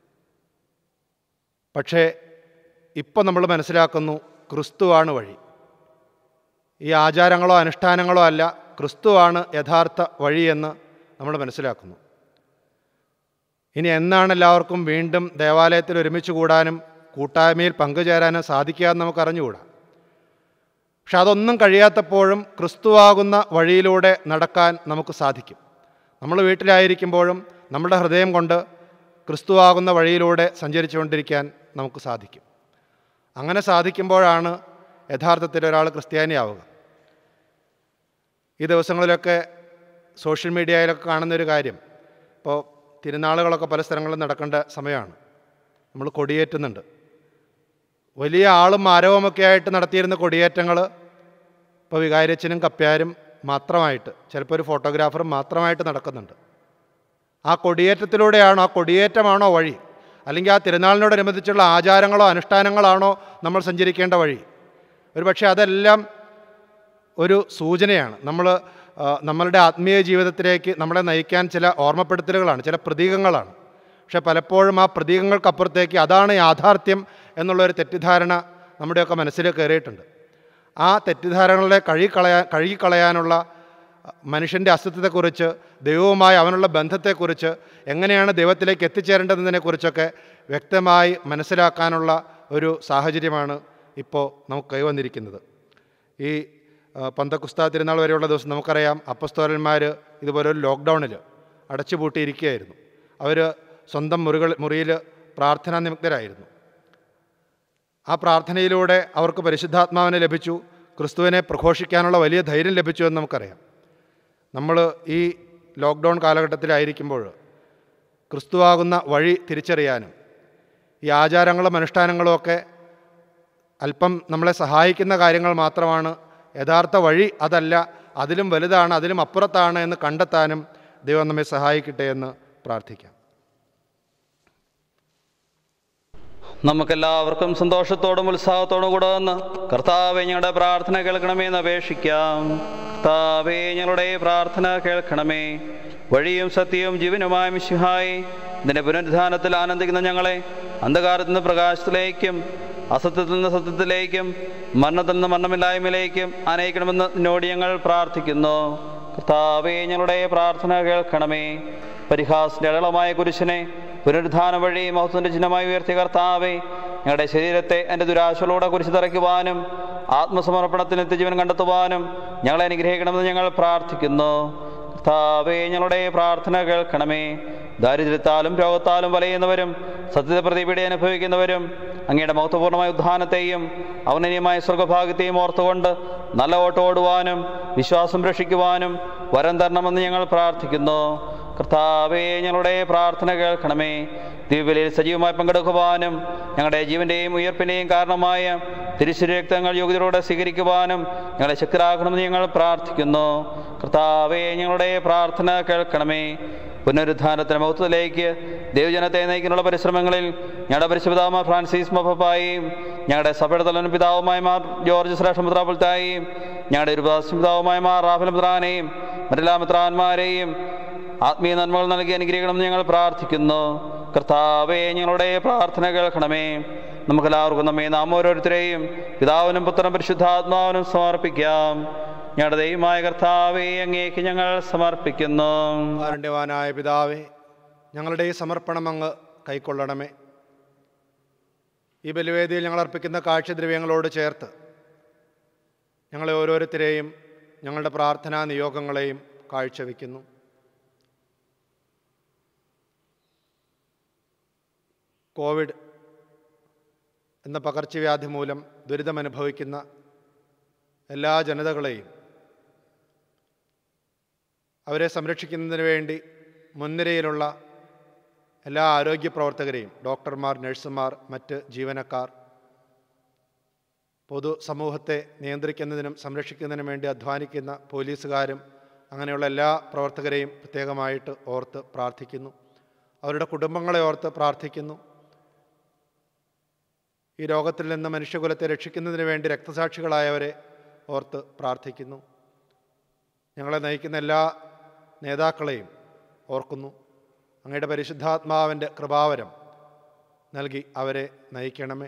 പക്ഷേ ഇപ്പം നമ്മൾ മനസ്സിലാക്കുന്നു ക്രിസ്തുവാണ് വഴി ഈ ആചാരങ്ങളോ അനുഷ്ഠാനങ്ങളോ അല്ല ക്രിസ്തുവാണ് യഥാർത്ഥ വഴിയെന്ന് നമ്മൾ മനസ്സിലാക്കുന്നു ഇനി എന്നാണ് എല്ലാവർക്കും വീണ്ടും ദേവാലയത്തിൽ ഒരുമിച്ച് കൂടാനും കൂട്ടായ്മയിൽ പങ്കുചേരാനും സാധിക്കുക എന്ന് നമുക്ക് അറിഞ്ഞുകൂടാ പക്ഷെ അതൊന്നും കഴിയാത്തപ്പോഴും ക്രിസ്തുവാകുന്ന വഴിയിലൂടെ നടക്കാൻ നമുക്ക് സാധിക്കും നമ്മൾ വീട്ടിലായിരിക്കുമ്പോഴും നമ്മുടെ ഹൃദയം കൊണ്ട് ക്രിസ്തുവാകുന്ന വഴിയിലൂടെ സഞ്ചരിച്ചുകൊണ്ടിരിക്കാൻ നമുക്ക് സാധിക്കും അങ്ങനെ സാധിക്കുമ്പോഴാണ് യഥാർത്ഥത്തിൽ ഒരാൾ ക്രിസ്ത്യാനിയാവുക ഈ ദിവസങ്ങളിലൊക്കെ സോഷ്യൽ മീഡിയയിലൊക്കെ കാണുന്നൊരു കാര്യം ഇപ്പോൾ തിരുനാളുകളൊക്കെ പല സ്ഥലങ്ങളിലും നടക്കേണ്ട സമയമാണ് നമ്മൾ കൊടിയേറ്റുന്നുണ്ട് വലിയ ആളും മരവുമൊക്കെ ആയിട്ട് നടത്തിയിരുന്ന കൊടിയേറ്റങ്ങൾ ഇപ്പോൾ വികാരിയച്ഛനും കപ്പ്യാരും മാത്രമായിട്ട് ചിലപ്പോൾ ഒരു ഫോട്ടോഗ്രാഫറും മാത്രമായിട്ട് നടക്കുന്നുണ്ട് ആ കൊടിയേറ്റത്തിലൂടെയാണോ ആ കൊടിയേറ്റമാണോ വഴി അല്ലെങ്കിൽ ആ തിരുനാളിനോടനുബന്ധിച്ചുള്ള ആചാരങ്ങളോ അനുഷ്ഠാനങ്ങളാണോ നമ്മൾ സഞ്ചരിക്കേണ്ട വഴി ഒരു പക്ഷേ അതെല്ലാം ഒരു സൂചനയാണ് നമ്മൾ ആ, നമ്മളുടെ ആത്മീയ ജീവിതത്തിലേക്ക് നമ്മളെ നയിക്കാൻ ചില ഓർമ്മപ്പെടുത്തലുകളാണ് ചില പ്രതീകങ്ങളാണ് പക്ഷെ പലപ്പോഴും ആ പ്രതീകങ്ങൾക്കപ്പുറത്തേക്ക് അതാണ് യാഥാർത്ഥ്യം എന്നുള്ളൊരു തെറ്റിദ്ധാരണ നമ്മുടെയൊക്കെ മനസ്സിൽ കയറിയിട്ടുണ്ട് ആ തെറ്റിദ്ധാരണകളെ കഴുകിക്കളയാൻ കഴുകിക്കളയാനുള്ള മനുഷ്യൻ്റെ അസ്തിത്വത്തെക്കുറിച്ച് ദൈവവുമായി അവനുള്ള ബന്ധത്തെക്കുറിച്ച് എങ്ങനെയാണ് ദൈവത്തിലേക്ക് എത്തിച്ചേരേണ്ടതിനെക്കുറിച്ചൊക്കെ വ്യക്തമായി മനസ്സിലാക്കാനുള്ള ഒരു സാഹചര്യമാണ് ഇപ്പോൾ നമുക്ക് കൈവന്നിരിക്കുന്നത് ഈ ആ, പന്തക്കുസ്ത തിരുനാൾ വരെയുള്ള ദിവസം നമുക്കറിയാം അപ്പസ്തോലന്മാർ ഇതുപോലെ ഒരു ലോക്ക്ഡൗണിൽ അടച്ചുപൂട്ടിയിരിക്കുകയായിരുന്നു അവർ സ്വന്തം മുറികൾ മുറിയിൽ പ്രാർത്ഥനാ നിമഗ്നരായിരുന്നു ആ പ്രാർത്ഥനയിലൂടെ അവർക്ക് പരിശുദ്ധാത്മാവിനെ ലഭിച്ചു ക്രിസ്തുവിനെ പ്രഘോഷിക്കാനുള്ള വലിയ ധൈര്യം ലഭിച്ചു എന്ന് നമുക്കറിയാം നമ്മൾ ഈ ലോക്ക്ഡൗൺ കാലഘട്ടത്തിലായിരിക്കുമ്പോൾ ക്രിസ്തുവാകുന്ന വഴി തിരിച്ചറിയാനും ഈ ആചാരങ്ങളും അനുഷ്ഠാനങ്ങളും ഒക്കെ അല്പം നമ്മളെ സഹായിക്കുന്ന കാര്യങ്ങൾ മാത്രമാണ് യഥാർത്ഥ വഴി അതല്ല അതിലും വലുതാണ് അതിലും അപ്പുറത്താണ് എന്ന് കണ്ടെത്താനും ദൈവം നമ്മെ സഹായിക്കട്ടെ എന്ന് പ്രാർത്ഥിക്കാം നമുക്കെല്ലാവർക്കും സന്തോഷത്തോടും ഉത്സാഹത്തോടും കൂടെ വന്ന് കർത്താവെ ഞങ്ങളുടെ പ്രാർത്ഥന കേൾക്കണമേ എന്ന് അപേക്ഷിക്കാം കർത്താവെ ഞങ്ങളുടെ പ്രാർത്ഥന കേൾക്കണമേ വഴിയും സത്യവും ജീവനുമായ മിശിഹായി ഇതിൻ്റെ പുനരുദ്ധാനത്തിൽ ആനന്ദിക്കുന്ന ഞങ്ങളെ അന്ധകാരത്തിൽ നിന്ന് പ്രകാശത്തിലേക്കും അസത്യത്തിൽ നിന്ന് സത്യത്തിലേക്കും മരണത്തിൽ നിന്ന് മരണമില്ലായ്മയിലേക്കും അനയിക്കണമെന്ന് നിന്നോട് ഞങ്ങൾ പ്രാർത്ഥിക്കുന്നു കർത്താവെ ഞങ്ങളുടെ പ്രാർത്ഥന കേൾക്കണമേ പരിഹാസിന്റെ അടളമായ കുരിശിനെ പുനരുദ്ധാനം വഴി മഹത്വത്തിന്റെ ചിഹ്നമായി ഉയർത്തിയ കർത്താവെ ഞങ്ങളുടെ ശരീരത്തെ എൻ്റെ ദുരാശകളോടെ കുരിശ് തറയ്ക്കുവാനും ആത്മസമർപ്പണത്തിന് നിത്യജീവൻ കണ്ടെത്തുവാനും ഞങ്ങളെ അനുഗ്രഹിക്കണമെന്ന് ഞങ്ങൾ പ്രാർത്ഥിക്കുന്നു കർത്താവെ ഞങ്ങളുടെ പ്രാർത്ഥന കേൾക്കണമേ ദാരിദ്ര്യത്താലും രോഗത്താലും വലയുന്നവരും സത്യത്തെ പ്രതിപീഡ അനുഭവിക്കുന്നവരും അങ്ങയുടെ മഹത്വപൂർണ്ണമായ ഉദ്ധാനത്തെയും ഔന്നര്യമായ സ്വർഗഭാഗ്യത്തെയും ഓർത്തുകൊണ്ട് നല്ല ഓട്ടോടുവാനും വിശ്വാസം രക്ഷിക്കുവാനും വരം തരണമെന്ന് ഞങ്ങൾ പ്രാർത്ഥിക്കുന്നു കർത്താവേ ഞങ്ങളുടെ പ്രാർത്ഥന കേൾക്കണമേ ദിവ്യബലിയിൽ സജീവമായി പങ്കെടുക്കുവാനും ഞങ്ങളുടെ ജീവന്റെയും ഉയർപ്പിന്റെയും കാരണമായ തിരുശുരക്തങ്ങൾ യോഗ്യതയോടെ സ്വീകരിക്കുവാനും ഞങ്ങളെ ശക്തരാക്കണമെന്ന് ഞങ്ങൾ പ്രാർത്ഥിക്കുന്നു കർത്താവേ ഞങ്ങളുടെ പ്രാർത്ഥന കേൾക്കണമേ പുനരുദ്ധാനത്തിന് മഹത്വത്തിലേക്ക് ദൈവജനത്തെ നയിക്കാനുള്ള പരിശ്രമങ്ങളിൽ ഞങ്ങളുടെ പരിശുപിതാമ ഫ്രാൻസിസ് മൊഫപ്പായും ഞങ്ങളുടെ സഭയുടെ തലവൻ പിതാവുമായ മാർ ജോർജ് ശ്രേഷ്ഠ മുദ്രാപുൽത്തായും ഞങ്ങളുടെ ഒരു പിതാവുമായ മാർ റാഫൽ മുദ്രാനെയും മറ്റെല്ലാ മിത്രാന്മാരെയും ആത്മീയ നന്മകൾ നൽകി അനുഗ്രഹിക്കണമെന്ന് ഞങ്ങൾ പ്രാർത്ഥിക്കുന്നു കർത്താവേ ഞങ്ങളുടെ പ്രാർത്ഥന കേൾക്കണമേ നമുക്കെല്ലാവർക്കും നമ്മെ നാം ഓരോരുത്തരെയും പിതാവിനും പുത്രനും പരിശുദ്ധാത്മാവിനും സമർപ്പിക്കാം ഞങ്ങളുടെ ദൈവമായ കർത്താവേ അങ്ങേക്ക് ഞങ്ങൾ സമർപ്പിക്കുന്നു കാരുണ്യവാനായ പിതാവേ ഞങ്ങളുടെ ഈ സമർപ്പണം അങ്ങ് കൈക്കൊള്ളണമേ ഈ ബലിവേദിയിൽ ഞങ്ങൾ അർപ്പിക്കുന്ന കാഴ്ചദ്രവ്യങ്ങളോട് ചേർത്ത് ഞങ്ങളെ ഓരോരുത്തരെയും ഞങ്ങളുടെ പ്രാർത്ഥനാ നിയോഗങ്ങളെയും കാഴ്ചവെക്കുന്നു കോവിഡ് എന്ന പകർച്ചവ്യാധി മൂലം ദുരിതമനുഭവിക്കുന്ന എല്ലാ ജനതകളെയും അവരെ സംരക്ഷിക്കുന്നതിന് വേണ്ടി മുൻനിരയിലുള്ള എല്ലാ ആരോഗ്യ പ്രവർത്തകരെയും ഡോക്ടർമാർ നഴ്സുമാർ മറ്റ് ജീവനക്കാർ പൊതു സമൂഹത്തെ നിയന്ത്രിക്കുന്നതിനും സംരക്ഷിക്കുന്നതിനും വേണ്ടി അധ്വാനിക്കുന്ന പോലീസുകാരും അങ്ങനെയുള്ള എല്ലാ പ്രവർത്തകരെയും പ്രത്യേകമായിട്ട് ഓർത്ത് പ്രാർത്ഥിക്കുന്നു അവരുടെ കുടുംബങ്ങളെ ഓർത്ത് പ്രാർത്ഥിക്കുന്നു ഈ രോഗത്തിൽ നിന്ന് മനുഷ്യകുലത്തെ രക്ഷിക്കുന്നതിന് വേണ്ടി രക്തസാക്ഷികളായവരെ ഓർത്ത് പ്രാർത്ഥിക്കുന്നു ഞങ്ങളെ നയിക്കുന്ന എല്ലാ നേതാക്കളെയും ഓർക്കുന്നു അങ്ങയുടെ പരിശുദ്ധാത്മാവിൻ്റെ കൃപാവരം നൽകി അവരെ നയിക്കണമേ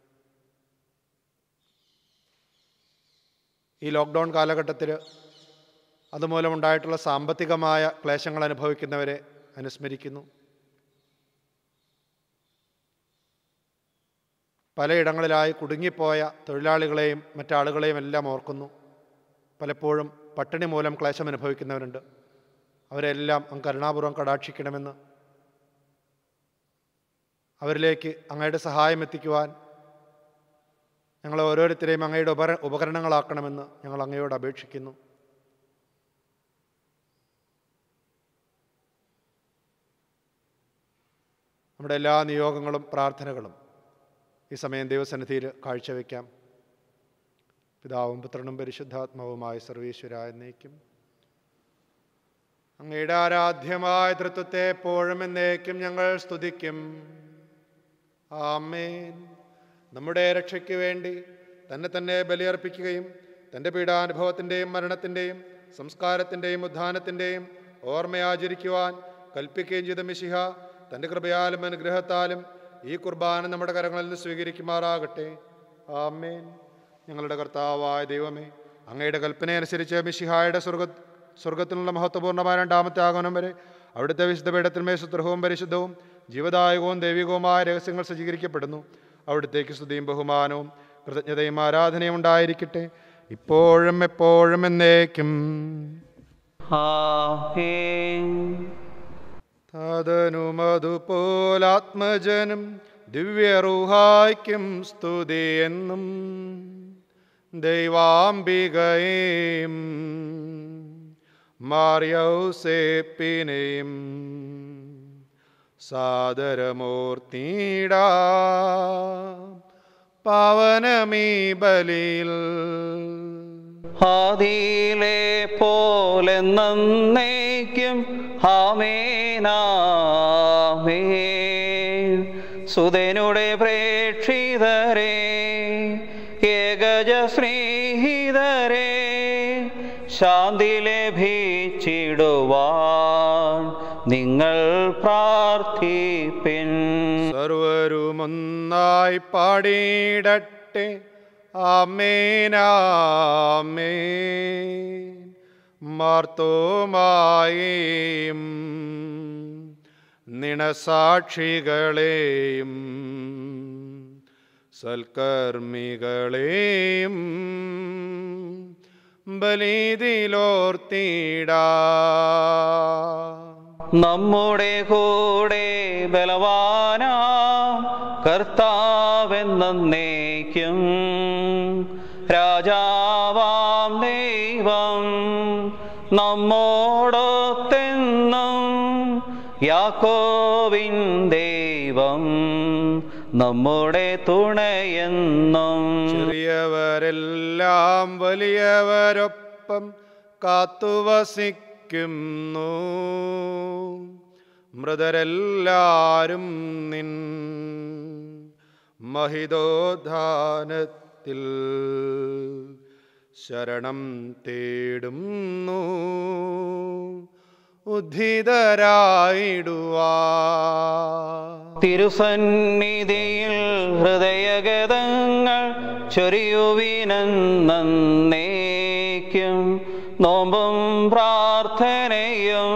ഈ ലോക്ക്ഡൗൺ കാലഘട്ടത്തിൽ അതുമൂലമുണ്ടായിട്ടുള്ള സാമ്പത്തികമായ ക്ലേശങ്ങൾ അനുഭവിക്കുന്നവരെ അനുസ്മരിക്കുന്നു പലയിടങ്ങളിലായി കുടുങ്ങിപ്പോയ തൊഴിലാളികളെയും മറ്റാളുകളെയും എല്ലാം ഓർക്കുന്നു പലപ്പോഴും പട്ടിണി മൂലം ക്ലേശം അനുഭവിക്കുന്നവരുണ്ട് അവരെല്ലാം അങ്ങ് കരുണാപൂർവ്വം കടാക്ഷിക്കണമെന്ന് അവരിലേക്ക് അങ്ങയുടെ സഹായം എത്തിക്കുവാൻ ഞങ്ങൾ ഓരോരുത്തരെയും അങ്ങയുടെ ഉപര ഉപകരണങ്ങളാക്കണമെന്ന് ഞങ്ങൾ അങ്ങയോട് അപേക്ഷിക്കുന്നു നമ്മുടെ എല്ലാ നിയോഗങ്ങളും പ്രാർത്ഥനകളും ഈ സമയം ദൈവസന്നിധിയിൽ കാഴ്ചവെക്കാം പിതാവും പുത്രനും പരിശുദ്ധാത്മാവുമായ സർവീശ്വര എന്നേക്കും അങ്ങയുടെ ആരാധ്യമായ തൃത്വത്തെ എപ്പോഴും എന്നേക്കും ഞങ്ങൾ സ്തുതിക്കും ആമേൻ നമ്മുടെ രക്ഷയ്ക്ക് വേണ്ടി തന്നെ തന്നെ ബലിയർപ്പിക്കുകയും തൻ്റെ പീഡാനുഭവത്തിൻ്റെയും മരണത്തിൻ്റെയും സംസ്കാരത്തിൻ്റെയും ഉദ്ധാനത്തിൻ്റെയും ഓർമ്മയാചരിക്കുവാൻ കൽപ്പിക്കുകയും ചെയ്ത മിശിഹ തൻ്റെ കൃപയാലും അനുഗ്രഹത്താലും ഈ കുർബാന നമ്മുടെ കരങ്ങളിൽ നിന്ന് സ്വീകരിക്കുമാറാകട്ടെ ആമേൻ ഞങ്ങളുടെ കർത്താവായ ദൈവമേ അങ്ങയുടെ കൽപ്പനയനുസരിച്ച് മിശിഹായുടെ സ്വർഗ സ്വർഗത്തിലുള്ള മഹത്വപൂർണ്ണമായ രണ്ടാമത്തെ ആഗമനം വരെ അവിടുത്തെ വിശുദ്ധ പീഠത്തിന്മേൽ സുത്രഹവും പരിശുദ്ധവും ജീവദായകവും ദൈവികവുമായ രഹസ്യങ്ങൾ സജ്ജീകരിക്കപ്പെടുന്നു അവിടുത്തേക്ക് സ്തുതിയും ബഹുമാനവും കൃതജ്ഞതയും ആരാധനയും ഉണ്ടായിരിക്കട്ടെ ഇപ്പോഴും എപ്പോഴും എന്നേക്കും ആമേൻ തതനുമതുപോലാത്മജനും ദിവ്യറുഹായ്ക്കും സ്തുതി എന്നും ദൈവാംബികയും മാറിയൗസേപ്പിനെയും സാദരമൂർത്തിടാ പാവനമീ ബലിയിൽ ആദിയിലെ പോലെ നന്നേക്കും ആമേനാമേൻ സുതനുടെ പ്രേക്ഷിതരെ ഏകജ സ്നേഹിതരെ ശാന്തി ലഭിച്ചിടുവാൻ നിങ്ങൾ പ്രാർത്ഥിപ്പിൻ സർവരുമൊന്നായി പാടിയിടട്ടെ ആമേനാമേ മാർത്തോമായേയും നിണസാക്ഷികളെയും സൽക്കർമ്മികളെയും ബലിതിലോർത്തിടാ നമ്മുടെ കൂടെ ബലവാനാ കർത്താവെന്നേക്കും രാജാവാം ദൈവം നമ്മോടൊത്തെന്നും യാക്കോവിൻ ദൈവം നമ്മുടെ തുണയെന്നും ചെറിയവരെല്ലാം വലിയവരൊപ്പം കാത്തുവസിക്കുന്നു മൃതരെല്ലാരും നിൻ മഹിതോദ്ധാനത്തിൽ ശരണം തേടുന്നു ഉദ്ധിതരായിടുവാ തിരുസന്നിധിയിൽ ഹൃദയഗതങ്ങൾ ചൊരിയുവിനന്നേക്കും നോമ്പും പ്രാർത്ഥനയും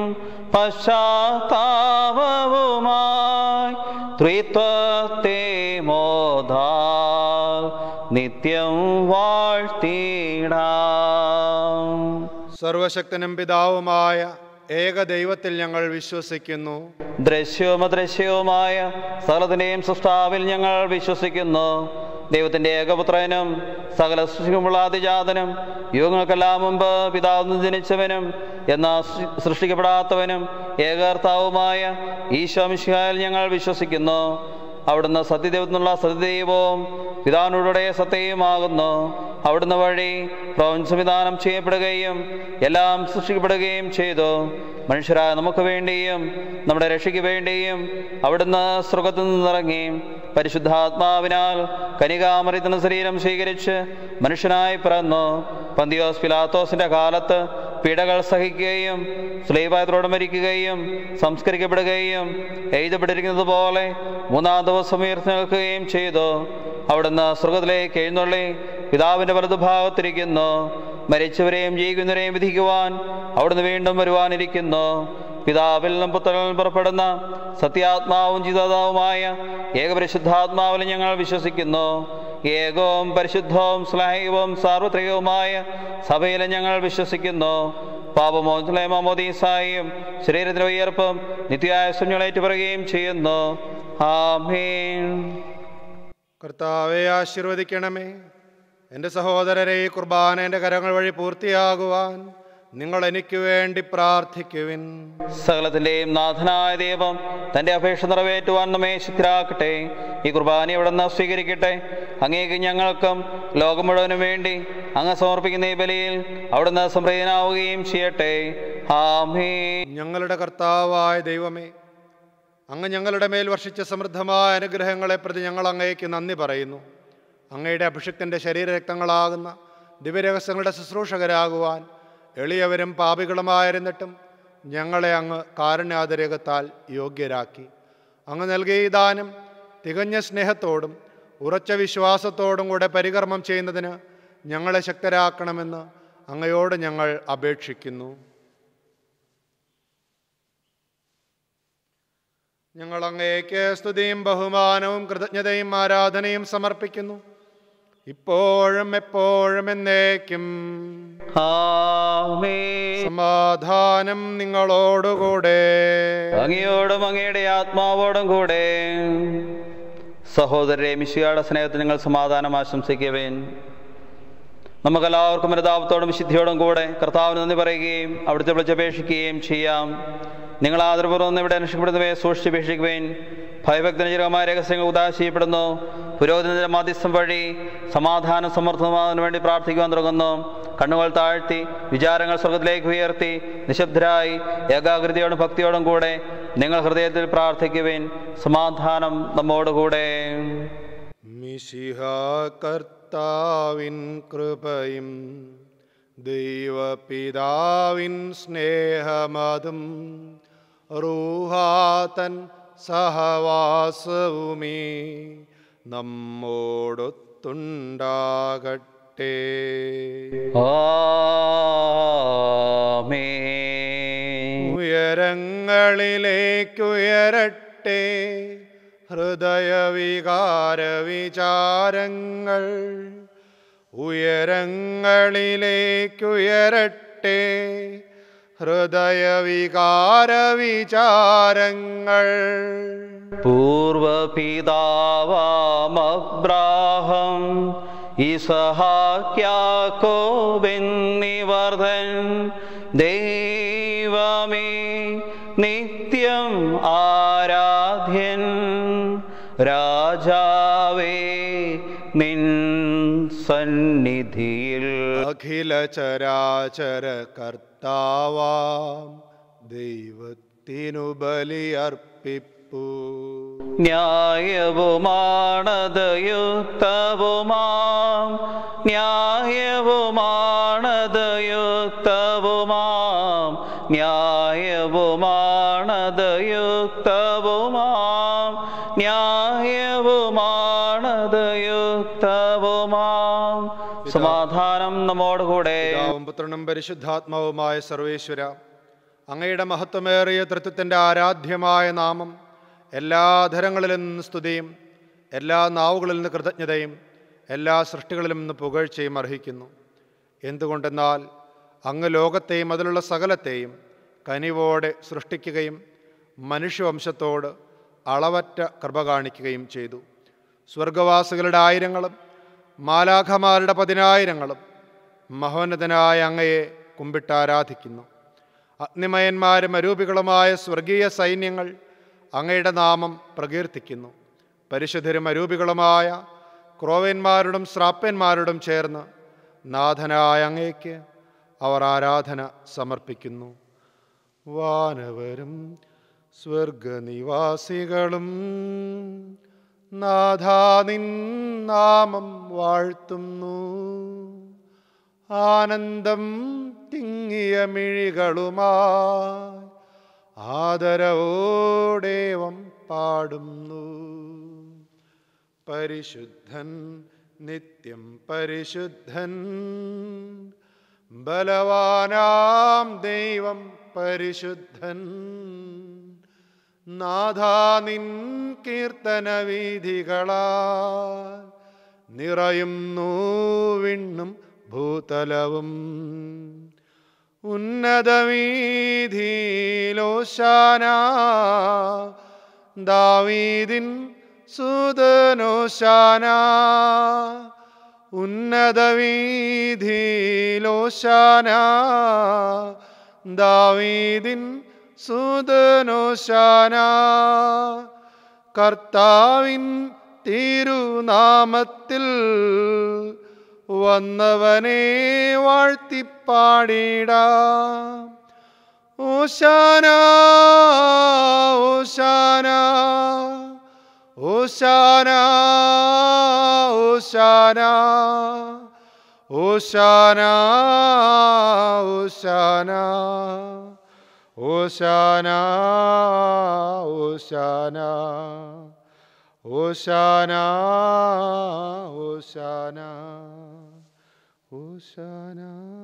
പശ്ചാത്താപവുമായി ത്രിത്വത്തെ മോദാ നിത്യം വാഴ്ത്തിടാം സർവശക്തനും പിതാവുമായ ഏക ദൈവത്തിൽ ഞങ്ങൾ വിശ്വസിക്കുന്നു ദൃശ്യവും അദൃശ്യവുമായ സകലത്തിൻ്റെയും സൃഷ്ടാവിൽ ഞങ്ങൾ വിശ്വസിക്കുന്നു ദൈവത്തിൻ്റെ ഏകപുത്രനും സകല സൃഷ്ടിക്കുമുള്ള അതിജാതനും യുഗങ്ങൾക്കെല്ലാം മുമ്പ് പിതാവിൽ നിന്ന് ജനിച്ചവനും എന്നാൽ സൃ- സൃഷ്ടിക്കപ്പെടാത്തവനും ഏകർത്താവുമായ ഈശോമിശിഹായിൽ ഞങ്ങൾ വിശ്വസിക്കുന്നു അവിടുന്ന് സത്യദൈവത്തിനുള്ള സത്യദൈവവും പിതാവിനോടെ സത്യവുമാകുന്നു അവിടുന്ന് വഴി പ്രപഞ്ച സംവിധാനം ചെയ്യപ്പെടുകയും എല്ലാം സൃഷ്ടിക്കപ്പെടുകയും ചെയ്തു മനുഷ്യരായ നമുക്ക് വേണ്ടിയും നമ്മുടെ രക്ഷയ്ക്ക് വേണ്ടിയും അവിടുന്ന് സ്വർഗത്തിൽ നിന്നിറങ്ങി പരിശുദ്ധാത്മാവിനാൽ കനികാമറിയത്തിന് ശരീരം സ്വീകരിച്ച് മനുഷ്യനായി പിറന്നു പന്തിയോസ് പിലാത്തോസിന്റെ കാലത്ത് പീഡകൾ സഹിക്കുകയും സ്ലീപായത്തോടെ മരിക്കുകയും സംസ്കരിക്കപ്പെടുകയും എഴുതപ്പെട്ടിരിക്കുന്നത് പോലെ മൂന്നാം ദിവസം ഉയർത്തി നിൽക്കുകയും ചെയ്തു അവിടുന്ന് സ്വർഗത്തിലേക്ക് എഴുന്നള്ളി പിതാവിന്റെ വലതുഭാഗത്തിരിക്കുന്നു മരിച്ചവരെയും ജീവിക്കുന്നവരെയും വിധിക്കുവാൻ അവിടുന്ന് വീണ്ടും വരുവാനിരിക്കുന്നു പിതാവിൽ നിന്നും പുത്രനിൽ നിന്നും പുറപ്പെടുന്ന സത്യാത്മാവും ചിതാതാവുമായ ഏകപരിശുദ്ധാത്മാവിൽ ഞങ്ങൾ വിശ്വസിക്കുന്നു ഏകവും പരിശുദ്ധവും സ്ലാഹികവും സാർവത്രികവുമായ സഭയിൽ ഞങ്ങൾ വിശ്വസിക്കുന്നു പാപമോചനമോദീസായും ശരീരത്തിന് ഉയർപ്പും നിത്യായ സുഞ്ഞളേറ്റ് പറയുകയും ചെയ്യുന്നു ആമേൻ കർത്താവെ ആശീർവദിക്കണമേ എൻ്റെ സഹോദരരെ ഈ കുർബാന എൻ്റെ കരങ്ങൾ വഴി പൂർത്തിയാകുവാൻ നിങ്ങൾ എനിക്ക് വേണ്ടി പ്രാർത്ഥിക്കുവിൻ സകലത്തിന്റെയും നാഥനായ ദൈവം തന്റെ അപേക്ഷ നിറവേറ്റുവാൻ നമ്മെ ശുദ്ധരാക്കട്ടെ ഈ കുർബാന ഇവിടുന്ന് സ്വീകരിക്കട്ടെ അങ്ങേക്ക് ഞങ്ങൾക്കും ലോകം മുഴുവനും വേണ്ടി അങ്ങ് സമർപ്പിക്കുന്ന ഈ ബലിയിൽ അവിടുന്ന് സംപ്രീതനാവുകയും ചെയ്യട്ടെ ആമേ ഞങ്ങളുടെ കർത്താവായ ദൈവമേ അങ്ങ് ഞങ്ങളുടെ മേൽ വർഷിച്ച സമൃദ്ധമായ അനുഗ്രഹങ്ങളെ പ്രതി ഞങ്ങൾ അങ്ങേക്ക് നന്ദി പറയുന്നു അങ്ങയുടെ അഭിഷിക്തൻ്റെ ശരീരരക്തങ്ങളാകുന്ന ദിവ്യരഹസ്യങ്ങളുടെ ശുശ്രൂഷകരാകുവാൻ എളിയവരും പാപികളുമായിരുന്നിട്ടും ഞങ്ങളെ അങ്ങ് കാരുണ്യാതിരകത്താൽ യോഗ്യരാക്കി അങ്ങ് നൽകിയ ഈ ദാനം തികഞ്ഞ സ്നേഹത്തോടും ഉറച്ച വിശ്വാസത്തോടും കൂടെ പരികർമ്മം ചെയ്യുന്നതിന് ഞങ്ങളെ ശക്തരാക്കണമെന്ന് അങ്ങയോട് ഞങ്ങൾ അപേക്ഷിക്കുന്നു ഞങ്ങൾ അങ്ങേക്ക് സ്തുതിയും ബഹുമാനവും കൃതജ്ഞതയും ആരാധനയും സമർപ്പിക്കുന്നു ഇപ്പോഴും എപ്പോഴും എന്നേക്കും ആമേ സമാധാനം നിങ്ങളോടുകൂടെ അങ്ങയോടും അങ്ങയുടെ ആത്മാവോടും കൂടെ സഹോദരരെ മിശിയുടെ സ്നേഹത്തിൽ നിങ്ങൾ സമാധാനം ആശംസിക്കുവേൻ നമുക്കെല്ലാവർക്കും അനുതാപത്തോടും വിശുദ്ധിയോടും കൂടെ കർത്താവിന് നന്ദി പറയുകയും അവിടുത്തെ വിളിച്ചപേക്ഷിക്കുകയും ചെയ്യാം നിങ്ങൾ ആദരപൂർവ്വം ഇവിടെ അനുഷ്ഠപ്പെടുന്നവയെ സൂക്ഷിച്ചപേക്ഷിക്കുവേൻ ഭയഭക്തനജരകമായ രഹസ്യങ്ങൾ ഉദാശീയപ്പെടുന്നു പുരോഹിതന്റെ മാധ്യസ്ഥം വഴി സമാധാനം സമർത്ഥമാകാൻ വേണ്ടി പ്രാർത്ഥിക്കുവാൻ തുടങ്ങുന്നു കണ്ണുകൾ താഴ്ത്തി വിചാരങ്ങൾ സ്വർഗത്തിലേക്ക് ഉയർത്തി നിശബ്ദരായി ഏകാഗ്രതയോടും ഭക്തിയോടും കൂടെ നിങ്ങൾ ഹൃദയത്തിൽ പ്രാർത്ഥിക്കുവേൻ സമാധാനം നമ്മോടുകൂടെ മിശിഹ കർത്താവിൻ കൃപയും ദൈവപിതാവിൻ സ്നേഹമതും റൂഹാതൻ സഹവാസവുമീ നമ്മോടൊത്തുണ്ടാകട്ടെ ആമേൻ ഉയരങ്ങളിലേക്കുയരട്ടെ ഹൃദയവികാര വിചാരങ്ങൾ ഉയരങ്ങളിലേക്കുയരട്ടെ ഹൃദയവികാര വിചാരങ്ങൾ പൂർവപിതാവാമബ്രാഹം ഇസഹാക്യാക്കോബെന്നിവർദ്ധൻ ദൈവമേ നിത്യം ആരാധ്യൻ രാജാവേ നിൻ സന്നിധിയിൽ അഖില ചരാചര കർത്താവാം ദൈവത്തിനു ബലിയർപ്പിപ്പൂ ന്യായവുമാണത് യുക്തവുമാം ന്യായവുമാണത് യുക്തവുമാം ന്യായവുമാണത് യുക്തവുമാം ന്യായവുമാണത് യുക്തവുമാം സമാധാനം നമ്മോടുകൂടെ പിതാവും പുത്രനും പരിശുദ്ധാത്മാവുമായ സർവേശ്വര അങ്ങയുടെ മഹത്വമേറിയ തൃത്വത്തിൻ്റെ ആരാധ്യമായ നാമം എല്ലാ ധരങ്ങളിലും നിന്ന് സ്തുതിയും എല്ലാ നാവുകളിൽ നിന്ന് കൃതജ്ഞതയും എല്ലാ സൃഷ്ടികളിലും നിന്ന് പുകഴ്ചയും അർഹിക്കുന്നു എന്തുകൊണ്ടെന്നാൽ അങ്ങ് ലോകത്തെയും അതിലുള്ള സകലത്തെയും കനിവോടെ സൃഷ്ടിക്കുകയും മനുഷ്യവംശത്തോട് അളവറ്റ കൃപ കാണിക്കുകയും ചെയ്തു സ്വർഗവാസികളുടെ ആയിരങ്ങളും മാലാഖമാരുടെ പതിനായിരങ്ങളും മഹോന്നതനായ അങ്ങയെ കുമ്പിട്ടാരാധിക്കുന്നു അഗ്നിമയന്മാരും അരൂപികളുമായ സ്വർഗീയ സൈന്യങ്ങൾ അങ്ങയുടെ നാമം പ്രകീർത്തിക്കുന്നു പരിശുദ്ധരും അരൂപികളുമായ ക്രോവന്മാരോടും ശ്രാപ്പന്മാരോടും ചേർന്ന് നാഥനായ അങ്ങയ്ക്ക് അവർ ആരാധന സമർപ്പിക്കുന്നു വാനവരും സ്വർഗനിവാസികളും നാഥാനിൻ നാമം വാഴ്ത്തുന്നു ആനന്ദം തിങ്ങിയ മിഴികളുമായി ആദരവോടേവം പാടുന്നു പരിശുദ്ധൻ നിത്യം പരിശുദ്ധൻ ബലവാനാം ദൈവം പരിശുദ്ധൻ നാഥാനിൻ കീർത്തന വീഥികളാൽ നിറയുന്നു വിണ്ണും ഭൂതലവും ഉന്നതവീതിയിലോശാന ദാവീദിൻ സുതനോശാന ഉന്നതവീതിയിലോശാന ദാവീദിൻ സുതനോശാന കർത്താവിൻ തിരുനാമത്തിൽ വന്നവനെ വാഴ്ത്തിപ്പാടിടാം ഓശാന ഓശാന ഓശാന ഓശാന ഓശാന ഓശാന ഓശാന ഓശാന ഓശാന ഓശാന ഓശാന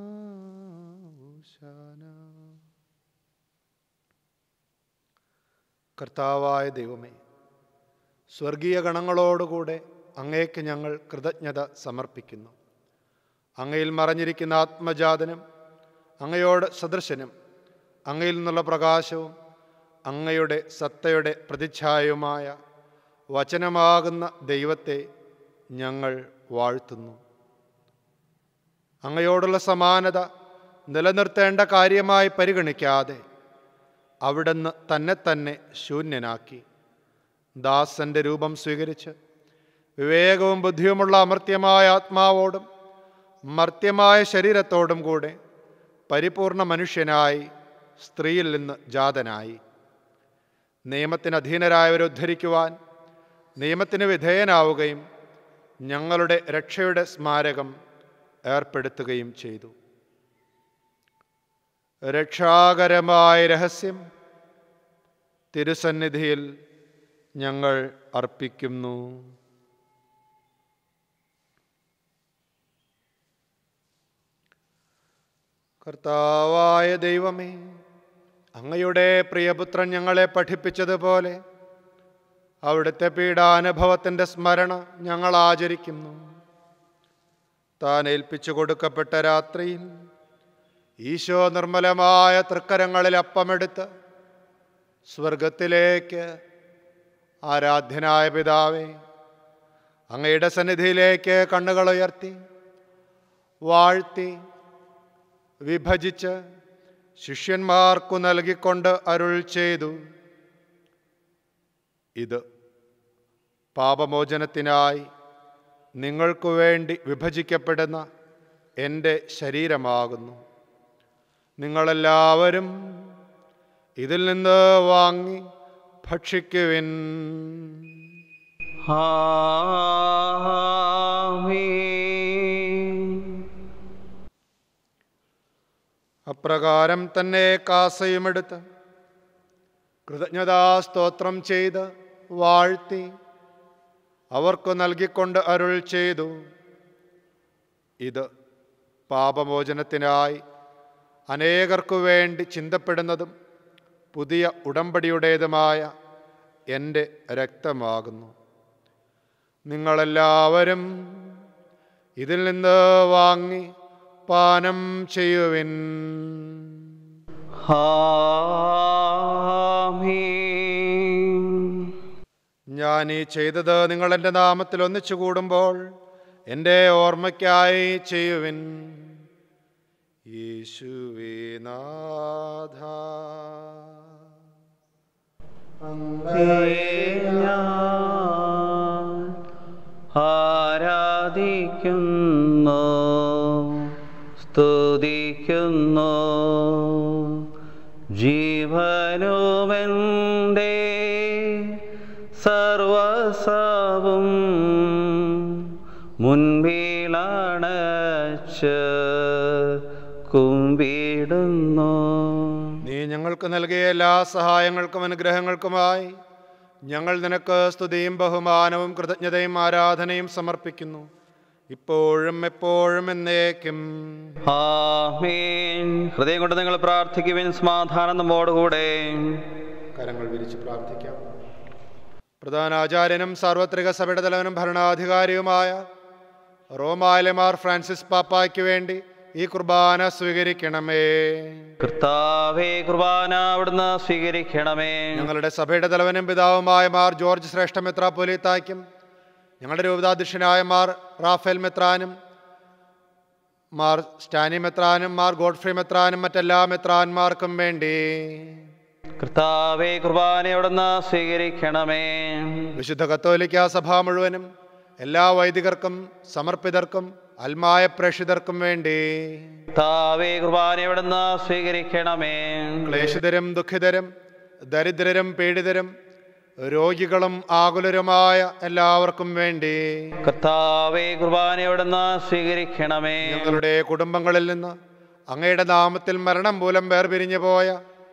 ഓശാന കർത്താവായ ദൈവമേ സ്വർഗീയ ഗണങ്ങളോടുകൂടെ അങ്ങേക്ക് ഞങ്ങൾ കൃതജ്ഞത സമർപ്പിക്കുന്നു അങ്ങയിൽ മറഞ്ഞിരിക്കുന്ന ആത്മജാതനും അങ്ങയോട് സദൃശനും അങ്ങയിൽ നിന്നുള്ള പ്രകാശവും അങ്ങയുടെ സത്തയുടെ പ്രതിച്ഛായവുമായ വചനമാകുന്ന ദൈവത്തെ ഞങ്ങൾ വാഴ്ത്തുന്നു അങ്ങയോടുള്ള സമാനത നിലനിർത്തേണ്ട കാര്യമായി പരിഗണിക്കാതെ അവിടുന്ന് തന്നെ തന്നെ ശൂന്യനാക്കി ദാസന്റെ രൂപം സ്വീകരിച്ച് വിവേകവും ബുദ്ധിയുമുള്ള അമർത്യമായ ആത്മാവോടും മർത്യമായ ശരീരത്തോടും കൂടെ പരിപൂർണ മനുഷ്യനായി സ്ത്രീയിൽ നിന്ന് ജാതനായി നിയമത്തിന് അധീനരായവരെ ഉദ്ധരിക്കുവാൻ നിയമത്തിന് വിധേയനാവുകയും ഞങ്ങളുടെ രക്ഷയുടെ സ്മാരകം ഏർപ്പെടുത്തുകയും ചെയ്തു രക്ഷാകരമായ രഹസ്യം തിരുസന്നിധിയിൽ ഞങ്ങൾ അർപ്പിക്കുന്നു കർത്താവായ ദൈവമേ അങ്ങയുടെ പ്രിയപുത്രൻ ഞങ്ങളെ പഠിപ്പിച്ചതുപോലെ അവിടുത്തെ പീഡാനുഭവത്തിൻ്റെ സ്മരണ ഞങ്ങൾ ആചരിക്കുന്നു താൻ ഏൽപ്പിച്ചു കൊടുക്കപ്പെട്ട രാത്രിയിൽ ഈശോ നിർമ്മലമായ തൃക്കരങ്ങളിൽ അപ്പമെടുത്ത് സ്വർഗത്തിലേക്ക് ആരാധ്യനായ പിതാവേ അങ്ങയുടെ സന്നിധിയിലേക്ക് കണ്ണുകൾ ഉയർത്തി വാഴ്ത്തി വിഭജിച്ച് ശിഷ്യന്മാർക്കു നൽകിക്കൊണ്ട് അരുൾ ചെയ്തു ഇത് പാപമോചനത്തിനായി നിങ്ങൾക്കു വേണ്ടി വിഭജിക്കപ്പെടുന്ന എൻ്റെ ശരീരമാകുന്നു നിങ്ങളെല്ലാവരും ഇതിൽ നിന്ന് വാങ്ങി ഭക്ഷിക്കുവിൻ ആമീൻ അപ്രകാരം തന്നെ കാസയുമെടുത്ത് കൃതജ്ഞതാസ്തോത്രം ചെയ്ത് വാഴ്ത്തി അവർക്കു നൽകിക്കൊണ്ട് അരുൾ ചെയ്തു ഇത് പാപമോചനത്തിനായി അനേകർക്കു വേണ്ടി ചിന്തപ്പെടുന്നതും പുതിയ ഉടമ്പടിയുടേതുമായ എൻ്റെ രക്തമാകുന്നു നിങ്ങളെല്ലാവരും ഇതിൽ നിന്ന് വാങ്ങി പാനം ചെയ്യുവിൻ ആമീൻ ഞാൻ ഈ ചെയ്തത് നിങ്ങൾ എൻ്റെ നാമത്തിൽ ഒന്നിച്ചു കൂടുമ്പോൾ എൻ്റെ ഓർമ്മയ്ക്കായി ചെയ്യുവിൻ യേശുവേ നാഥ ഞാൻ ആരാധിക്കുന്നു സ്തുതിക്കുന്നു ജീവനുമെൻ്റെ സർവസവും മുൻപിലണച്ച് കുമ്പിടുന്നു നീ ഞങ്ങൾക്ക് നൽകിയ എല്ലാ സഹായങ്ങൾക്കും അനുഗ്രഹങ്ങൾക്കുമായി ഞങ്ങൾ നിനക്ക് സ്തുതിയും ബഹുമാനവും കൃതജ്ഞതയും ആരാധനയും സമർപ്പിക്കുന്നു ഇപ്പോഴും എപ്പോഴും എന്നേക്കും ആമേൻ ഹൃദയം കൊണ്ട് നിങ്ങൾ പ്രാർത്ഥിക്കുവിൻ സമാധാനം നമ്മോടുകൂടെ കരങ്ങൾ വിരിച്ച് പ്രാർത്ഥിക്കാം പ്രധാനാചാര്യനും സാർവത്രിക സഭയുടെ തലവനും ഭരണാധികാരിയുമായ റോമായിലെ മാർ ഫ്രാൻസിസ് പാപ്പായ്ക്ക് വേണ്ടി ഈ കുർബാന സ്വീകരിക്കണമേ കർത്താവേ കുർബാന അവിടുന്ന് സ്വീകരിക്കണമേ ഞങ്ങളുടെ സഭയുടെ തലവനും പിതാവുമായ മാർ ജോർജ് ശ്രേഷ്ഠ മെത്രാപ്പൊലീത്തായ്ക്കും ഞങ്ങളുടെ രൂപതാധ്യക്ഷനായ മാർ റാഫേൽ മെത്രാനും മാർ സ്റ്റാനി മെത്രാനും മാർ ഗോഡ്ഫ്രി മെത്രാനും മറ്റെല്ലാ മെത്രാന്മാർക്കും വേണ്ടി കർത്താവേ കുർബാന അവിടുന്ന് സ്വീകരിക്കണമേ വിശുദ്ധ കത്തോലിക്ക സഭ മുഴുവനും എല്ലാ വൈദികർക്കും സമർപ്പിതർക്കും അൽമായ പ്രേക്ഷിതർക്കും വേണ്ടി കർത്താവേ കുർബാന അവിടുന്ന് സ്വീകരിക്കണമേ ക്ലേശിതരും ദുഃഖിതരും ദരിദ്രരും പീഡിതരും രോഗികളും ആകുലരുമായ എല്ലാവർക്കും വേണ്ടി കർത്താവേ കുർബാന അവിടുന്ന് സ്വീകരിക്കണമേ ഞങ്ങളുടെ കുടുംബങ്ങളിൽ നിന്ന് അങ്ങയുടെ നാമത്തിൽ മരണം മൂലം വേർപിരിഞ്ഞു പോയ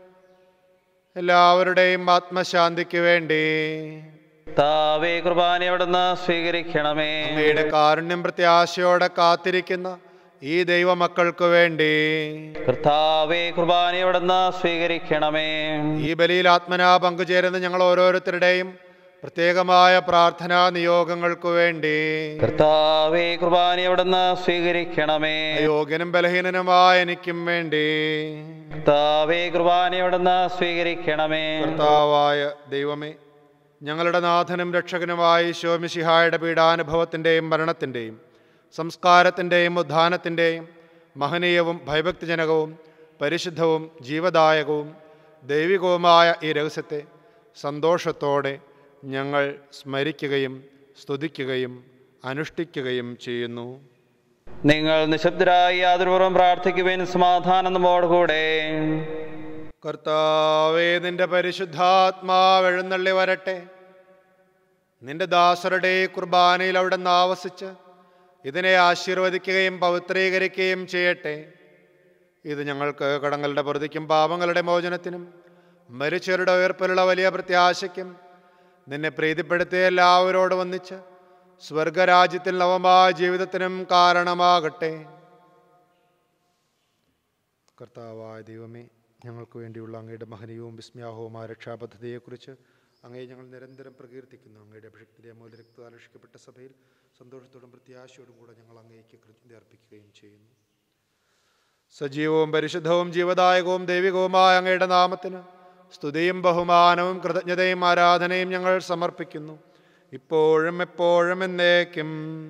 എല്ലാവരുടെയും ആത്മശാന്തിക്ക് വേണ്ടി കർത്താവേ കുർബാന അവിടുന്ന് സ്വീകരിക്കണമേ അങ്ങയുടെ കാരുണ്യം പ്രത്യാശയോടെ കാത്തിരിക്കുന്ന ഈ ദൈവമക്കൾക്ക് വേണ്ടി കർത്താവേ കുർബാന അവിടുന്ന് സ്വീകരിക്കണമേ ഈ ബലിയിൽ ആത്മനാ പങ്കുചേരുന്ന ഞങ്ങൾ ഓരോരുത്തരുടെയും പ്രത്യേകമായ പ്രാർത്ഥനാ നിയോഗങ്ങൾക്ക് വേണ്ടി കർത്താവേ കുർബാന അവിടുന്ന് സ്വീകരിക്കണമേ യോഗ്യനും ബലഹീനനുമായ എനിക്കും വേണ്ടി കർത്താവേ കുർബാന അവിടുന്ന് സ്വീകരിക്കണമേ കർത്താവായ ദൈവമേ ഞങ്ങളുടെ നാഥനും രക്ഷകനുമായി ശോമിഷിഹായുടെ പീഡാനുഭവത്തിൻ്റെയും മരണത്തിൻ്റെയും സംസ്കാരത്തിൻ്റെയും ഉദ്ധാനത്തിൻ്റെയും മഹനീയവും ഭയഭക്തിജനകവും പരിശുദ്ധവും ജീവദായകവും ദൈവികവുമായ ഈ രഹസ്യത്തെ സന്തോഷത്തോടെ ഞങ്ങൾ സ്മരിക്കുകയും സ്തുതിക്കുകയും അനുഷ്ഠിക്കുകയും ചെയ്യുന്നു നിങ്ങൾ നിശബ്ദരായി യാതൊരുപുറം പ്രാർത്ഥിക്കുവാൻ സമാധാനം നമ്മോടുകൂടെ കർത്താവേ നിന്റെ പരിശുദ്ധാത്മാവ് എഴുന്നള്ളി വരട്ടെ നിന്റെ ദാസരുടെ ഈ കുർബാനയിൽ അവിടെ നിന്ന് ആവസിച്ച് ഇതിനെ ആശീർവദിക്കുകയും പവിത്രീകരിക്കുകയും ചെയ്യട്ടെ ഇത് ഞങ്ങൾക്ക് കടങ്ങളുടെ പ്രതിക്കും പാപങ്ങളുടെ മോചനത്തിനും മരിച്ചവരുടെ ഉയർപ്പിലുള്ള വലിയ പ്രത്യാശയ്ക്കും നിന്നെ പ്രീതിപ്പെടുത്തിയ എല്ലാവരോടും ഒന്നിച്ച് സ്വർഗരാജ്യത്തിൽ നവമായ ജീവിതത്തിനും കാരണമാകട്ടെ കർത്താവായ ദൈവമേ ഞങ്ങൾക്ക് വേണ്ടിയുള്ള അങ്ങയുടെ മഹനീയവും വിസ്മയാഹവുമായ രക്ഷാപദ്ധതിയെക്കുറിച്ച് അങ്ങയെ ഞങ്ങൾ നിരന്തരം പ്രകീർത്തിക്കുന്നു അങ്ങയുടെ അഭിഷക്തിലെ മൂല രക്താലക്ഷിക്കപ്പെട്ട സഭയിൽ സന്തോഷത്തോടും പ്രത്യാശയോടും കൂടെ ഞങ്ങൾ അങ്ങേക്ക് കൃത്യത അർപ്പിക്കുകയും ചെയ്യുന്നു സജീവവും പരിശുദ്ധവും ജീവദായകവും ദൈവികവുമായ അങ്ങയുടെ നാമത്തിന് സ്തുതിയും ബഹുമാനവും കൃതജ്ഞതയും ആരാധനയും ഞങ്ങൾ സമർപ്പിക്കുന്നു ഇപ്പോഴും എപ്പോഴും എന്നേക്കും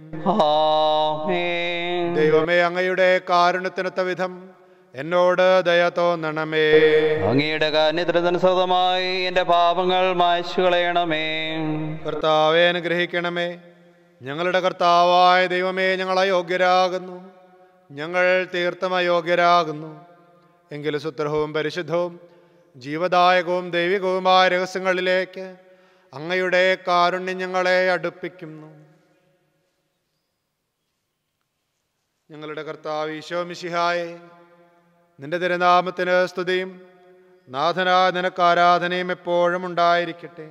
ആമേൻ ദൈവമേ അങ്ങയുടെ കാരുണ്യത്തിനൊത്ത വിധം എന്നോട് ദയ തോന്നണമേ അങ്ങയുടെ കാന്യത്തിനനുസൃതമായി എൻ്റെ പാപങ്ങൾ മായ്ച്ചു കളയണമേ കർത്താവെ അനുഗ്രഹിക്കണമേ ഞങ്ങളുടെ കർത്താവായ ദൈവമേ ഞങ്ങൾ അയോഗ്യരാകുന്നു ഞങ്ങൾ തീർത്തും അയോഗ്യരാകുന്നു എങ്കിലും സുത്രഹവും പരിശുദ്ധവും ജീവദായകവും ദൈവികവുമായ രഹസ്യങ്ങളിലേക്ക് അങ്ങയുടെ കാരുണ്യം ഞങ്ങളെ അടുപ്പിക്കുന്നു ഞങ്ങളുടെ കർത്താവ് ഈശോ മിശിഹായെ നിന്റെ തിരുനാമത്തിന് സ്തുതിയും നാഥനായ നിനക്ക് ആരാധനയും എപ്പോഴും ഉണ്ടായിരിക്കട്ടെ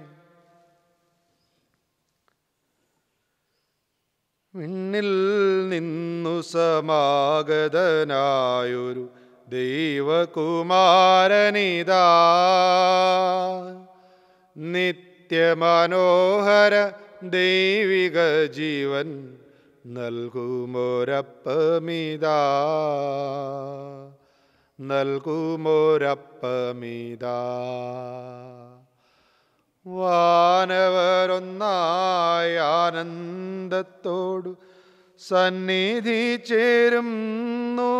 വിണ്ണിൽ നിന്നു സമാഗതനായൊരു ദൈവകുമാരനിതാ നിത്യമനോഹര ദൈവിക ജീവൻ നൽകുമൊരപ്പമിതാ നൽകുമോരപ്പമിതാ വാനവരൊന്നായ ആനന്ദത്തോടു സന്നിധി ചേരുന്നു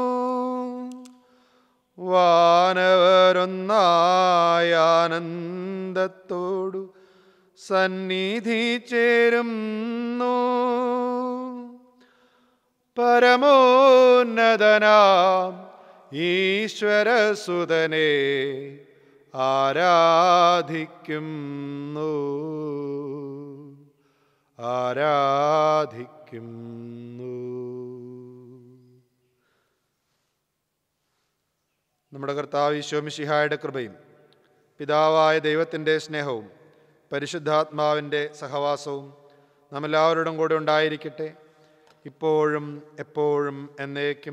വാനവരൊന്നായ ആനന്ദത്തോടു സന്നിധി ചേരുന്നു പരമോന്നതനാം ഈശ്വരസുതനെ ആരാധിക്കുന്നു ആരാധിക്കുന്നു നമ്മുടെ കർത്താവ് ഈശോമിഷിഹായുടെ കൃപയും പിതാവായ ദൈവത്തിൻ്റെ സ്നേഹവും പരിശുദ്ധാത്മാവിൻ്റെ സഹവാസവും നമ്മെല്ലാവരോടും കൂടെ ഉണ്ടായിരിക്കട്ടെ ഇപ്പോഴും എപ്പോഴും എന്നേക്കും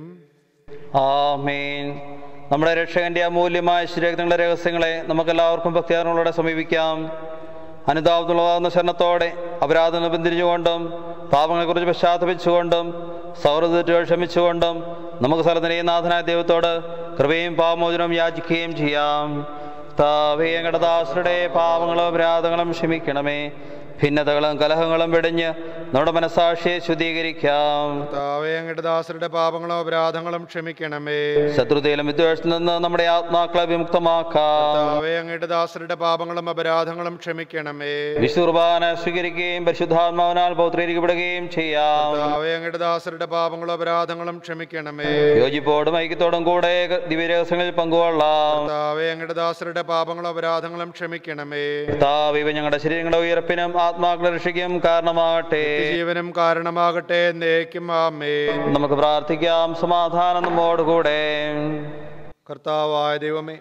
ആമേൻ നമ്മുടെ രക്ഷകന്റെ അമൂല്യമായ ശരീരങ്ങളുടെ രഹസ്യങ്ങളെ നമുക്കെല്ലാവർക്കും ഭക്തിയാർങ്ങളോടെ സമീപിക്കാം അനുതാപത്തുള്ളതാകുന്ന ശരണത്തോടെ അപരാധങ്ങൾ ബന്ധിച്ചുകൊണ്ടും പാപങ്ങളെക്കുറിച്ച് പശ്ചാത്തപിച്ചുകൊണ്ടും സൗഹൃദത്തിൽ ക്ഷമിച്ചുകൊണ്ടും നമുക്ക് സ്ഥലത്തിനെയും നാഥനായ ദൈവത്തോട് കൃപയും പാപമോചനവും യാചിക്കുകയും ചെയ്യാം താവേയും കടദാസരുടെ പാപങ്ങളും അപരാധങ്ങളും ക്ഷമിക്കണമേ ഭിന്നതകളും കലഹങ്ങളും വെടിഞ്ഞ് നമ്മുടെ മനസാക്ഷിയെ ശുദ്ധീകരിക്കാം കർത്താവേ അങ്ങയുടെ ദാസരുടെ പാപങ്ങളും അപരാധങ്ങളും ക്ഷമിക്കണമേ ശത്രുതയിലും വിദ്വേഷത്തിൽ നിന്ന് നമ്മുടെ ആത്മാക്കളെ വിമുക്തമാക്കാം കർത്താവേ അങ്ങയുടെ ദാസരുടെ പാപങ്ങളും അപരാധങ്ങളും ക്ഷമിക്കണമേ വിശുർബാന സ്വീകരിക്കുകയും പരിശുദ്ധാത്മാവിനാൽ പൗത്രീകരിക്കപ്പെടുകയും ചെയ്യാം കർത്താവേ അങ്ങയുടെ ദാസരുടെ പാപങ്ങളും അപരാധങ്ങളും ക്ഷമിക്കണമേ യോജിപ്പോടും ഐക്യത്തോടും കൂടെ ദിവ്യരഹസ്യങ്ങളിൽ പങ്കുകൊള്ളാം കർത്താവേ അങ്ങയുടെ ദാസരുടെ പാപങ്ങളും അപരാധങ്ങളും ക്ഷമിക്കണമേ കർത്താവ് ഇവ ഞങ്ങളുടെ ശരീരങ്ങളുടെ ഉയർപ്പിനും ആത്മാക്കളെ രക്ഷിക്കും കാരണമാകട്ടെ ജീവനും കാരണമാകട്ടെ എന്നേക്കും ആമേൻ നമുക്ക് പ്രാർത്ഥിക്കാം സമാധാനം നമ്മോടുകൂടെ കർത്താവായ ദൈവമേ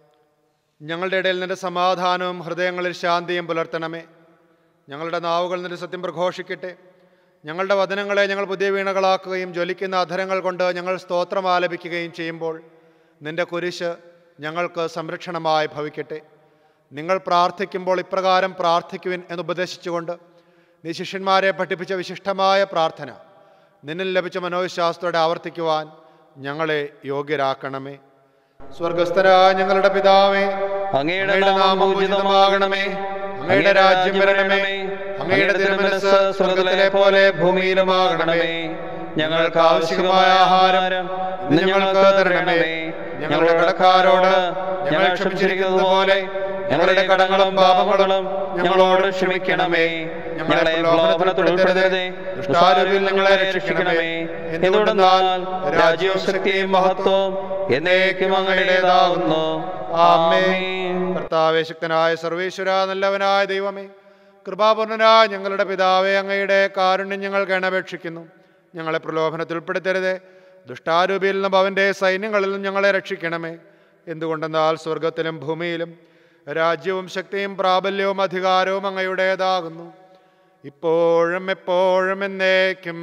ഞങ്ങളുടെ ഇടയിൽ നിന്റെ സമാധാനവും ഹൃദയങ്ങളിൽ ശാന്തിയും പുലർത്തണമേ ഞങ്ങളുടെ നാവുകൾ നിന്റെ സത്യം പ്രഘോഷിക്കട്ടെ ഞങ്ങളുടെ വചനങ്ങളെ ഞങ്ങൾ പുതിയ വീണകളാക്കുകയും ജ്വലിക്കുന്ന അധരങ്ങൾ കൊണ്ട് ഞങ്ങൾ സ്തോത്രം ആലപിക്കുകയും ചെയ്യുമ്പോൾ നിന്റെ കുരിശ് ഞങ്ങൾക്ക് സംരക്ഷണമായി ഭവിക്കട്ടെ നിങ്ങൾ പ്രാർത്ഥിക്കുമ്പോൾ ഇപ്രകാരം പ്രാർത്ഥിക്കുവിൻ എന്ന് ഉപദേശിച്ചുകൊണ്ട് നീ ശിഷ്യന്മാരെ പഠിപ്പിച്ച വിശിഷ്ടമായ പ്രാർത്ഥന നിന്നിൽ ലഭിച്ച മനോവിശ്വാസത്തോടെ ആവർത്തിക്കുവാൻ ഞങ്ങളെ യോഗ്യരാക്കണമേ സ്വർഗസ്ഥരായ ഞങ്ങളുടെ പിതാവേ അങ്ങയുടെ നാമം പൂജിതമാകണമേ അങ്ങയുടെ രാജ്യം വരണമേ അങ്ങയുടെ തിരുമനസ് സ്വർഗത്തിലെ പോലെ ഭൂമിയിലുമാകണമേ ഞങ്ങൾക്ക് ആവശ്യമായ ആഹാരം ഇന്ന് ഞങ്ങൾക്ക് തരണമേ ഞങ്ങളുടെ കടക്കാരോട് ഞങ്ങൾ ക്ഷമിച്ചിരിക്കുന്നത് പോലെ ഞങ്ങളുടെ കടങ്ങളും പാപങ്ങളും ഞങ്ങളോട് ക്ഷമിക്കണമേ ഞങ്ങളെ പ്രലോഭനത്തിൽ ഉൾപ്പെടുത്തരുതേ ദുഷ്ടാരൂപിൽ ഞങ്ങളെ രക്ഷിക്കണമേ എന്തുകൊണ്ടെന്നാൽ രാജ്യവും ശക്തിയും മഹത്വവും എന്നേക്കും അങ്ങയുടേതാകുന്നു ആമേൻ കർത്താവേ ശക്തനായ സർവേശ്വര നല്ലവനായ ദൈവമേ കൃപാപൂർണനായ ഞങ്ങളുടെ പിതാവേ അങ്ങയുടെ കാരുണ്യം ഞങ്ങൾ ഗണപേക്ഷിക്കുന്നു ഞങ്ങളെ പ്രലോഭനത്തിൽ ഉൾപ്പെടുത്തരുതേ ദുഷ്ടാരൂപിയിൽ നിന്നും അവൻ്റെ സൈന്യങ്ങളിൽ നിന്നും ഞങ്ങളെ രക്ഷിക്കണമേ എന്തുകൊണ്ടെന്നാൽ സ്വർഗത്തിലും ഭൂമിയിലും രാജ്യവും ശക്തിയും പ്രാബല്യവും അധികാരവും അങ്ങയുടേതാകുന്നു ഇപ്പോഴും എപ്പോഴും എന്നേക്കും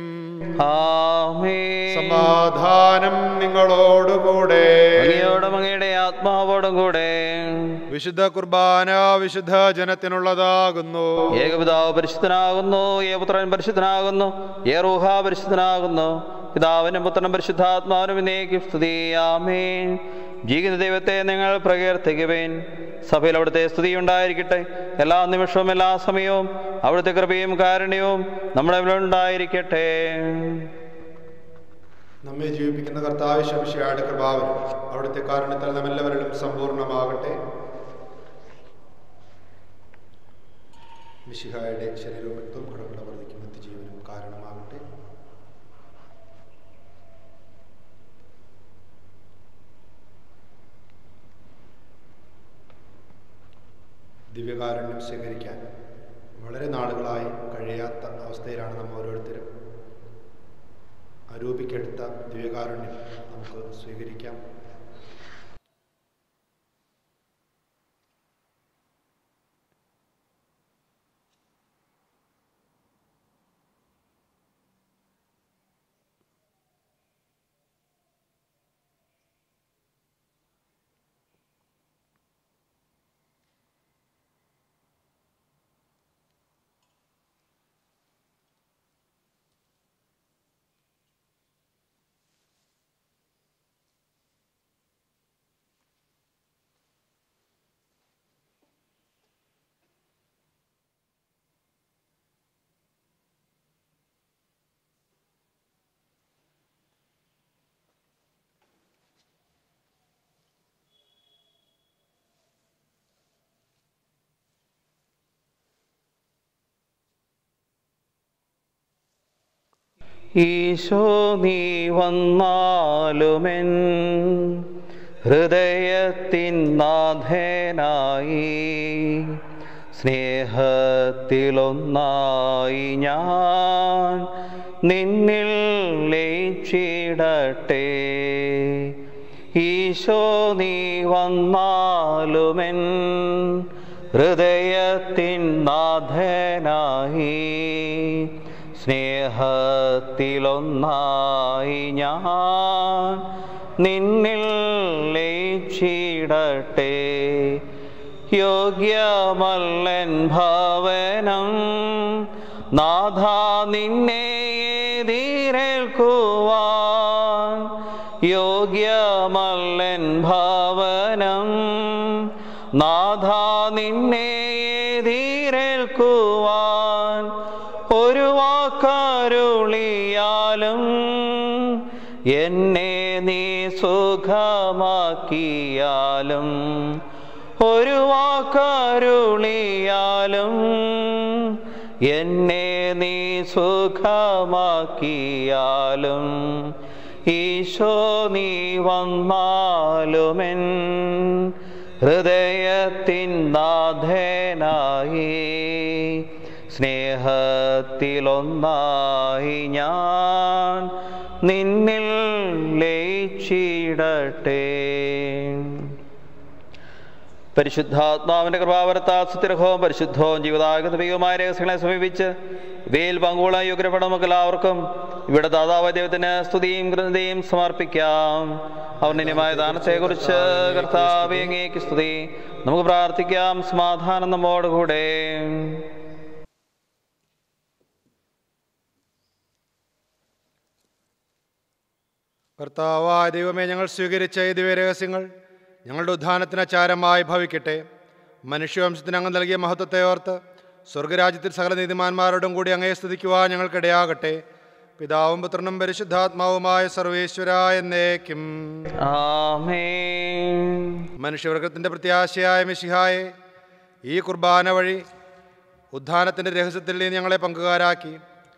ആമേൻ സമാധാനം നിങ്ങളോടുകൂടെ അങ്ങയോടും അങ്ങയുടെ ആത്മാവോടും കൂടെ വിശുദ്ധ കുർബാന വിശുദ്ധ ജനത്തിനുള്ളതാകുന്നു ഏകപിതാവ് പരിശുദ്ധനാകുന്നു ഏപുത്രൻ പരിശുദ്ധനാകുന്നു ഏറൂഹ പരിശുദ്ധനാകുന്നു പിതാവിനും പുത്രനും പരിശുദ്ധാത്മാവിനും ഇന്നേക്ക് സ്തുതിയാമേൻ ജീവിക്കുന്ന ദൈവത്തെ നിങ്ങൾ പ്രകീർത്തിക്കുവേൻ സഭയിൽ അവിടുത്തെ സ്തുതി ഉണ്ടായിരിക്കട്ടെ എല്ലാ നിമിഷവും എല്ലാ സമയവും അവിടുത്തെ കൃപയും കാരുണ്യവും നമ്മുടെ ഉണ്ടായിരിക്കട്ടെ നമ്മെ ജീവിപ്പിക്കുന്ന കർത്താവ് ശംശിയായുടെ കൃപാവൻ അവിടുത്തെ കാരണത്താൽ നാം എല്ലാവരിലും സമ്പൂർണ്ണമാകട്ടെ മിശിഹായുടെ ശരീരവും രക്തവും കടങ്ങളുടെ വർദ്ധിക്കും നിത്യജീവനും കാരണമാകട്ടെ ദിവ്യകാരുണ്യം സ്വീകരിക്കാൻ വളരെ നാളുകളായി കഴിയാത്ത അവസ്ഥയിലാണ് നാം ഓരോരുത്തരും അരൂപിക്കെടുത്ത ദിവ്യകാരുണ്യം നമുക്ക് സ്വീകരിക്കാം ഈശോ നീ വന്നാലുമെൻ ഹൃദയത്തിൻ നാഥനായി സ്നേഹത്തിലൊന്നായി ഞാൻ നിന്നിൽ ലയിച്ചിടട്ടെ ഈശോ നീ വന്നാലുമെൻ ഹൃദയത്തിൻ നാഥനായി സ്നേഹത്തിലൊന്നായി ഞാൻ നിന്നിൽ ലയിച്ചിടട്ടെ യോഗ്യമല്ലൻ ഭവനം നാഥ നിന്നെ എതിരേൽക്കുവാൻ യോഗ്യമല്ലൻ ഭവനം നാഥ നിന്നെ എതിരേൽക്കുവാൻ ഒരു വാക്കരുളിയാലും എന്നെ നീ സുഖമാക്കിയാലും ഒരു വാക്കരുളിയാലും എന്നെ നീ സുഖമാക്കിയാലും ഈശോ നീ വന്നാലുമെൻ ഹൃദയത്തിൻ നാഥനായി സ്നേഹത്തിലൊന്നായി ഞാൻ നിന്നിൽ ലയിച്ചിടട്ടെ പരിശുദ്ധാത്മാവിന്റെ കൃപാവരത്താൽ സുത്തിരഹവും പരിശുദ്ധവും ജീവിതാഗതവികവുമായ രഹസ്യങ്ങളെ സമീപിച്ച് ഇവയിൽ പങ്കുകൊള്ളാൻ യോഗ്യപ്പെട നമുക്ക് എല്ലാവർക്കും ഇവിടെ ദാതാവ് ദൈവത്തിന് സ്തുതിയും കൃതയും സമർപ്പിക്കാം ഔന്നന്യമായ ദാനത്തെക്കുറിച്ച് കർത്താവ് അങ്ങേക്ക് സ്തുതി നമുക്ക് പ്രാർത്ഥിക്കാം സമാധാനം നമ്മോടുകൂടെ കർത്താവായ ദൈവമേ ഞങ്ങൾ സ്വീകരിച്ച ഈ ദിവ്യരഹസ്യങ്ങൾ ഞങ്ങളുടെ ഉദ്ധാനത്തിന് അച്ചാരമായി ഭവിക്കട്ടെ മനുഷ്യവംശത്തിന് അങ്ങ് നൽകിയ മഹത്വത്തെ ഓർത്ത് സ്വർഗരാജ്യത്തിൽ സകല നീതിമാന്മാരോടും കൂടി അങ്ങേ സ്തുതിക്കുവാൻ ഞങ്ങൾക്കിടയാകട്ടെ പിതാവും പുത്രനും പരിശുദ്ധാത്മാവുമായ സർവേശ്വര എന്നേക്കും ആമേൻ മനുഷ്യവർഗത്തിൻ്റെ പ്രത്യാശയായ മിശിഹായെ ഈ കുർബാന വഴി ഉദ്ധാനത്തിൻ്റെ രഹസ്യത്തിൽ നീ ഞങ്ങളെ പങ്കുകാരാക്കി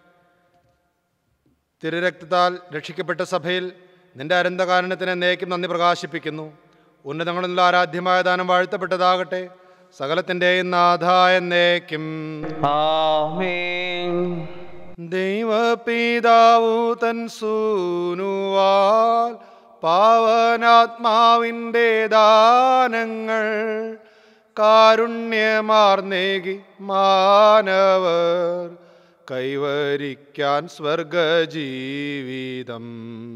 തിരുരക്തത്താൽ രക്ഷിക്കപ്പെട്ട സഭയിൽ നിന്റെ അരന്തകാരണത്തിന് എന്നേക്കും നന്ദി പ്രകാശിപ്പിക്കുന്നു ഉന്നതങ്ങളിൽ നിന്നുള്ള ആരാധ്യമായ ദാനം വാഴ്ത്തപ്പെട്ടതാകട്ടെ സകലത്തിൻ്റെയും നാഥ എന്നേക്കും ആമേൻ ദൈവപിതാവു തൻ സൂനുവാൽ പാവനാത്മാവിൻ്റെ ദാനങ്ങൾ കാരുണ്യമാർന്നേകി മാനവർ കൈവരിക്കാൻ സ്വർഗജീവിതം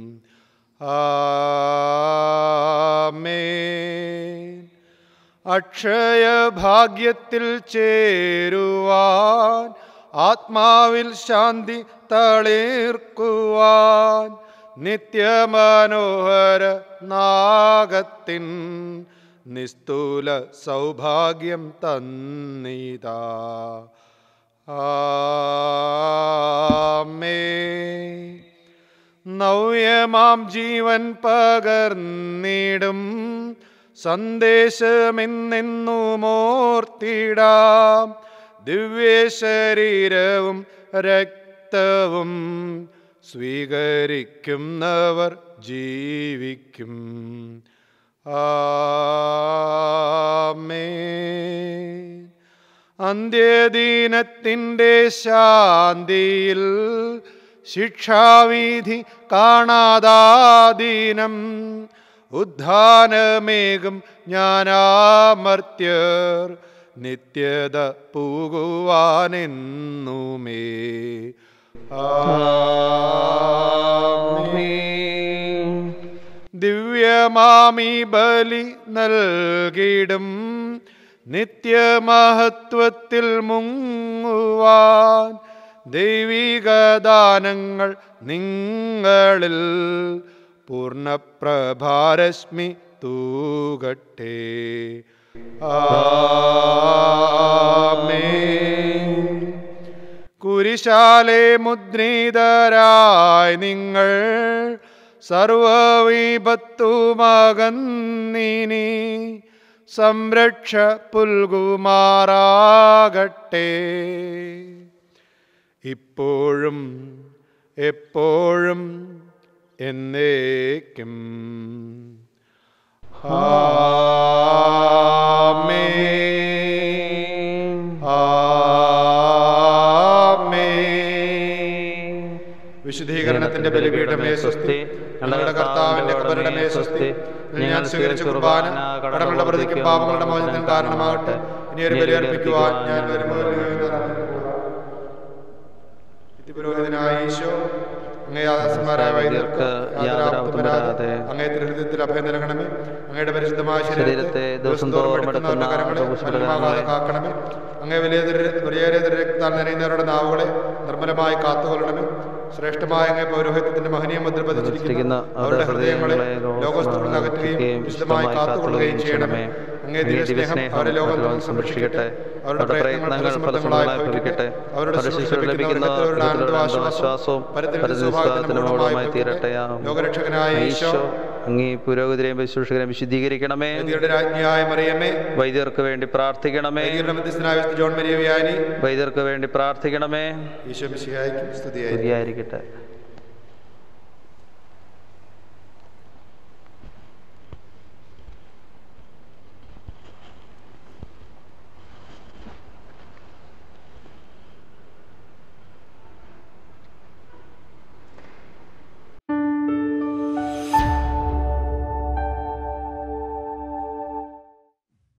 ആമേൻ അക്ഷയഭാഗ്യത്തിൽ ചേരുവാൻ ആത്മാവിൽ ശാന്തി തളിർക്കുവാൻ നിത്യമനോഹര നാഗത്തിൻ നിസ്തുല സൗഭാഗ്യം തന്നിതാ ആമേ നവ്യമാം ജീവൻ പകർന്നിടും സന്ദേശമെന്നെന്നുമോർത്തിടാം ദിവ്യശരീരവും രക്തവും സ്വീകരിക്കുന്നവർ ജീവിക്കും ആമേൻ അന്ത്യദിനത്തിൻ്റെ ശാന്തിയിൽ ശിക്ഷാവിധി കാണാതാദീനം ഉദ്ധാനമേകും ജ്ഞാനാമർത്യർ നിത്യത പൂകുവാനെന്നുമേ ആമേൻ. ദിവ്യമാമി ബലി നൽകിടും നിത്യമഹത്വത്തിൽ മുങ്ങുവാൻ ദൈവികദാനങ്ങൾ നിങ്ങളിൽ പൂർണ്ണപ്രഭാരശ്മി തൂകട്ടെ ആമേൻ കുരിശാലെ മുദ്രിതരായി നിങ്ങൾ സർവവിപത്തുമകന്നിനി സംരക്ഷ പുൽകുമാറാകട്ടെ ഇപ്പോഴും എപ്പോഴും എന്നേക്കും വിശുദ്ധീകരണത്തിന്റെ ബലിപീഠമേ സ്വസ്തി ഞങ്ങളുടെ കർത്താവിന്റെ കബറിടമേ സ്വസ്തി ഞാൻ സ്വീകരിച്ച കുർബാന കടങ്ങളുടെ പ്രതിക്കും പാപങ്ങളുടെ മോചനത്തിന് കാരണമാകട്ടെ ഇനി ഒരു ബലി അർപ്പിക്കുവാൻ ഞാൻ വരുമ്പോൾ പുരോഹിതനായ ഈശോ അങ്ങേ ദാസന്മാരായ വൈദ്യർക്ക് യാതൊരാപത്തും വരാതെ അങ്ങേ തിരുഹൃദയത്തിൽ അഭയം നൽകണമേ അങ്ങയുടെ പരിശുദ്ധമായ ശരീരത്തെ ദിവസം തോറും എടുക്കുന്ന കരങ്ങളെ ദുഷ്ടകരങ്ങളെ മലിനമാകാതെ കാക്കണമേ അങ്ങേ വലിയ വലിയേറിയ രക്താൽ നനയുന്നവരുടെ നാവുകളെ നിർമ്മലമായി കാത്തുകൊള്ളണമേ ശ്രേഷ്ഠമായ അങ്ങേ പൗരോഹിത്യത്തിന്റെ മഹനീയ മുദ്ര പതിച്ചിരിക്കുന്ന അവരുടെ ഹൃദയങ്ങളെ ലോകവസ്തുക്കളിൽ അകറ്റുകയും വിശുദ്ധമായി കാത്തുകൊള്ളുകയും ചെയ്യണമേ അങ്ങേ ദിവസ്നേഹം അവരെ ലോകം സംരക്ഷിക്കട്ടെ അവരുടെ പ്രയത്നങ്ങൾ ഫലങ്ങളായി ഭവിക്കട്ടെ അവരുടെ ശുശ്രൂഷ ലഭിക്കുന്ന അവരുടെ ആശ്വാസവും പരസ്വാഗതനുമായി തീരട്ടെ ലോകരക്ഷകനായ ഈശോ അങ്ങീ പുരോഗതിരെയും ശുശ്രൂഷകരെയും വിശുദ്ധീകരിക്കണമേ വൈദ്യരുടെ രാജ്ഞിയായ മറിയമ്മേ വൈദ്യർക്ക് വേണ്ടി പ്രാർത്ഥിക്കണമേ വൈദ്യരുടെ മധ്യസ്ഥനായ വിശുദ്ധ ജോൺ മരിയ വ്യാനി വൈദ്യർക്ക് വേണ്ടി പ്രാർത്ഥിക്കണമേ ഈശോ മിശിഹായ്ക്കും സ്തുതിയായി സ്തുതിയായിരിക്കട്ടെ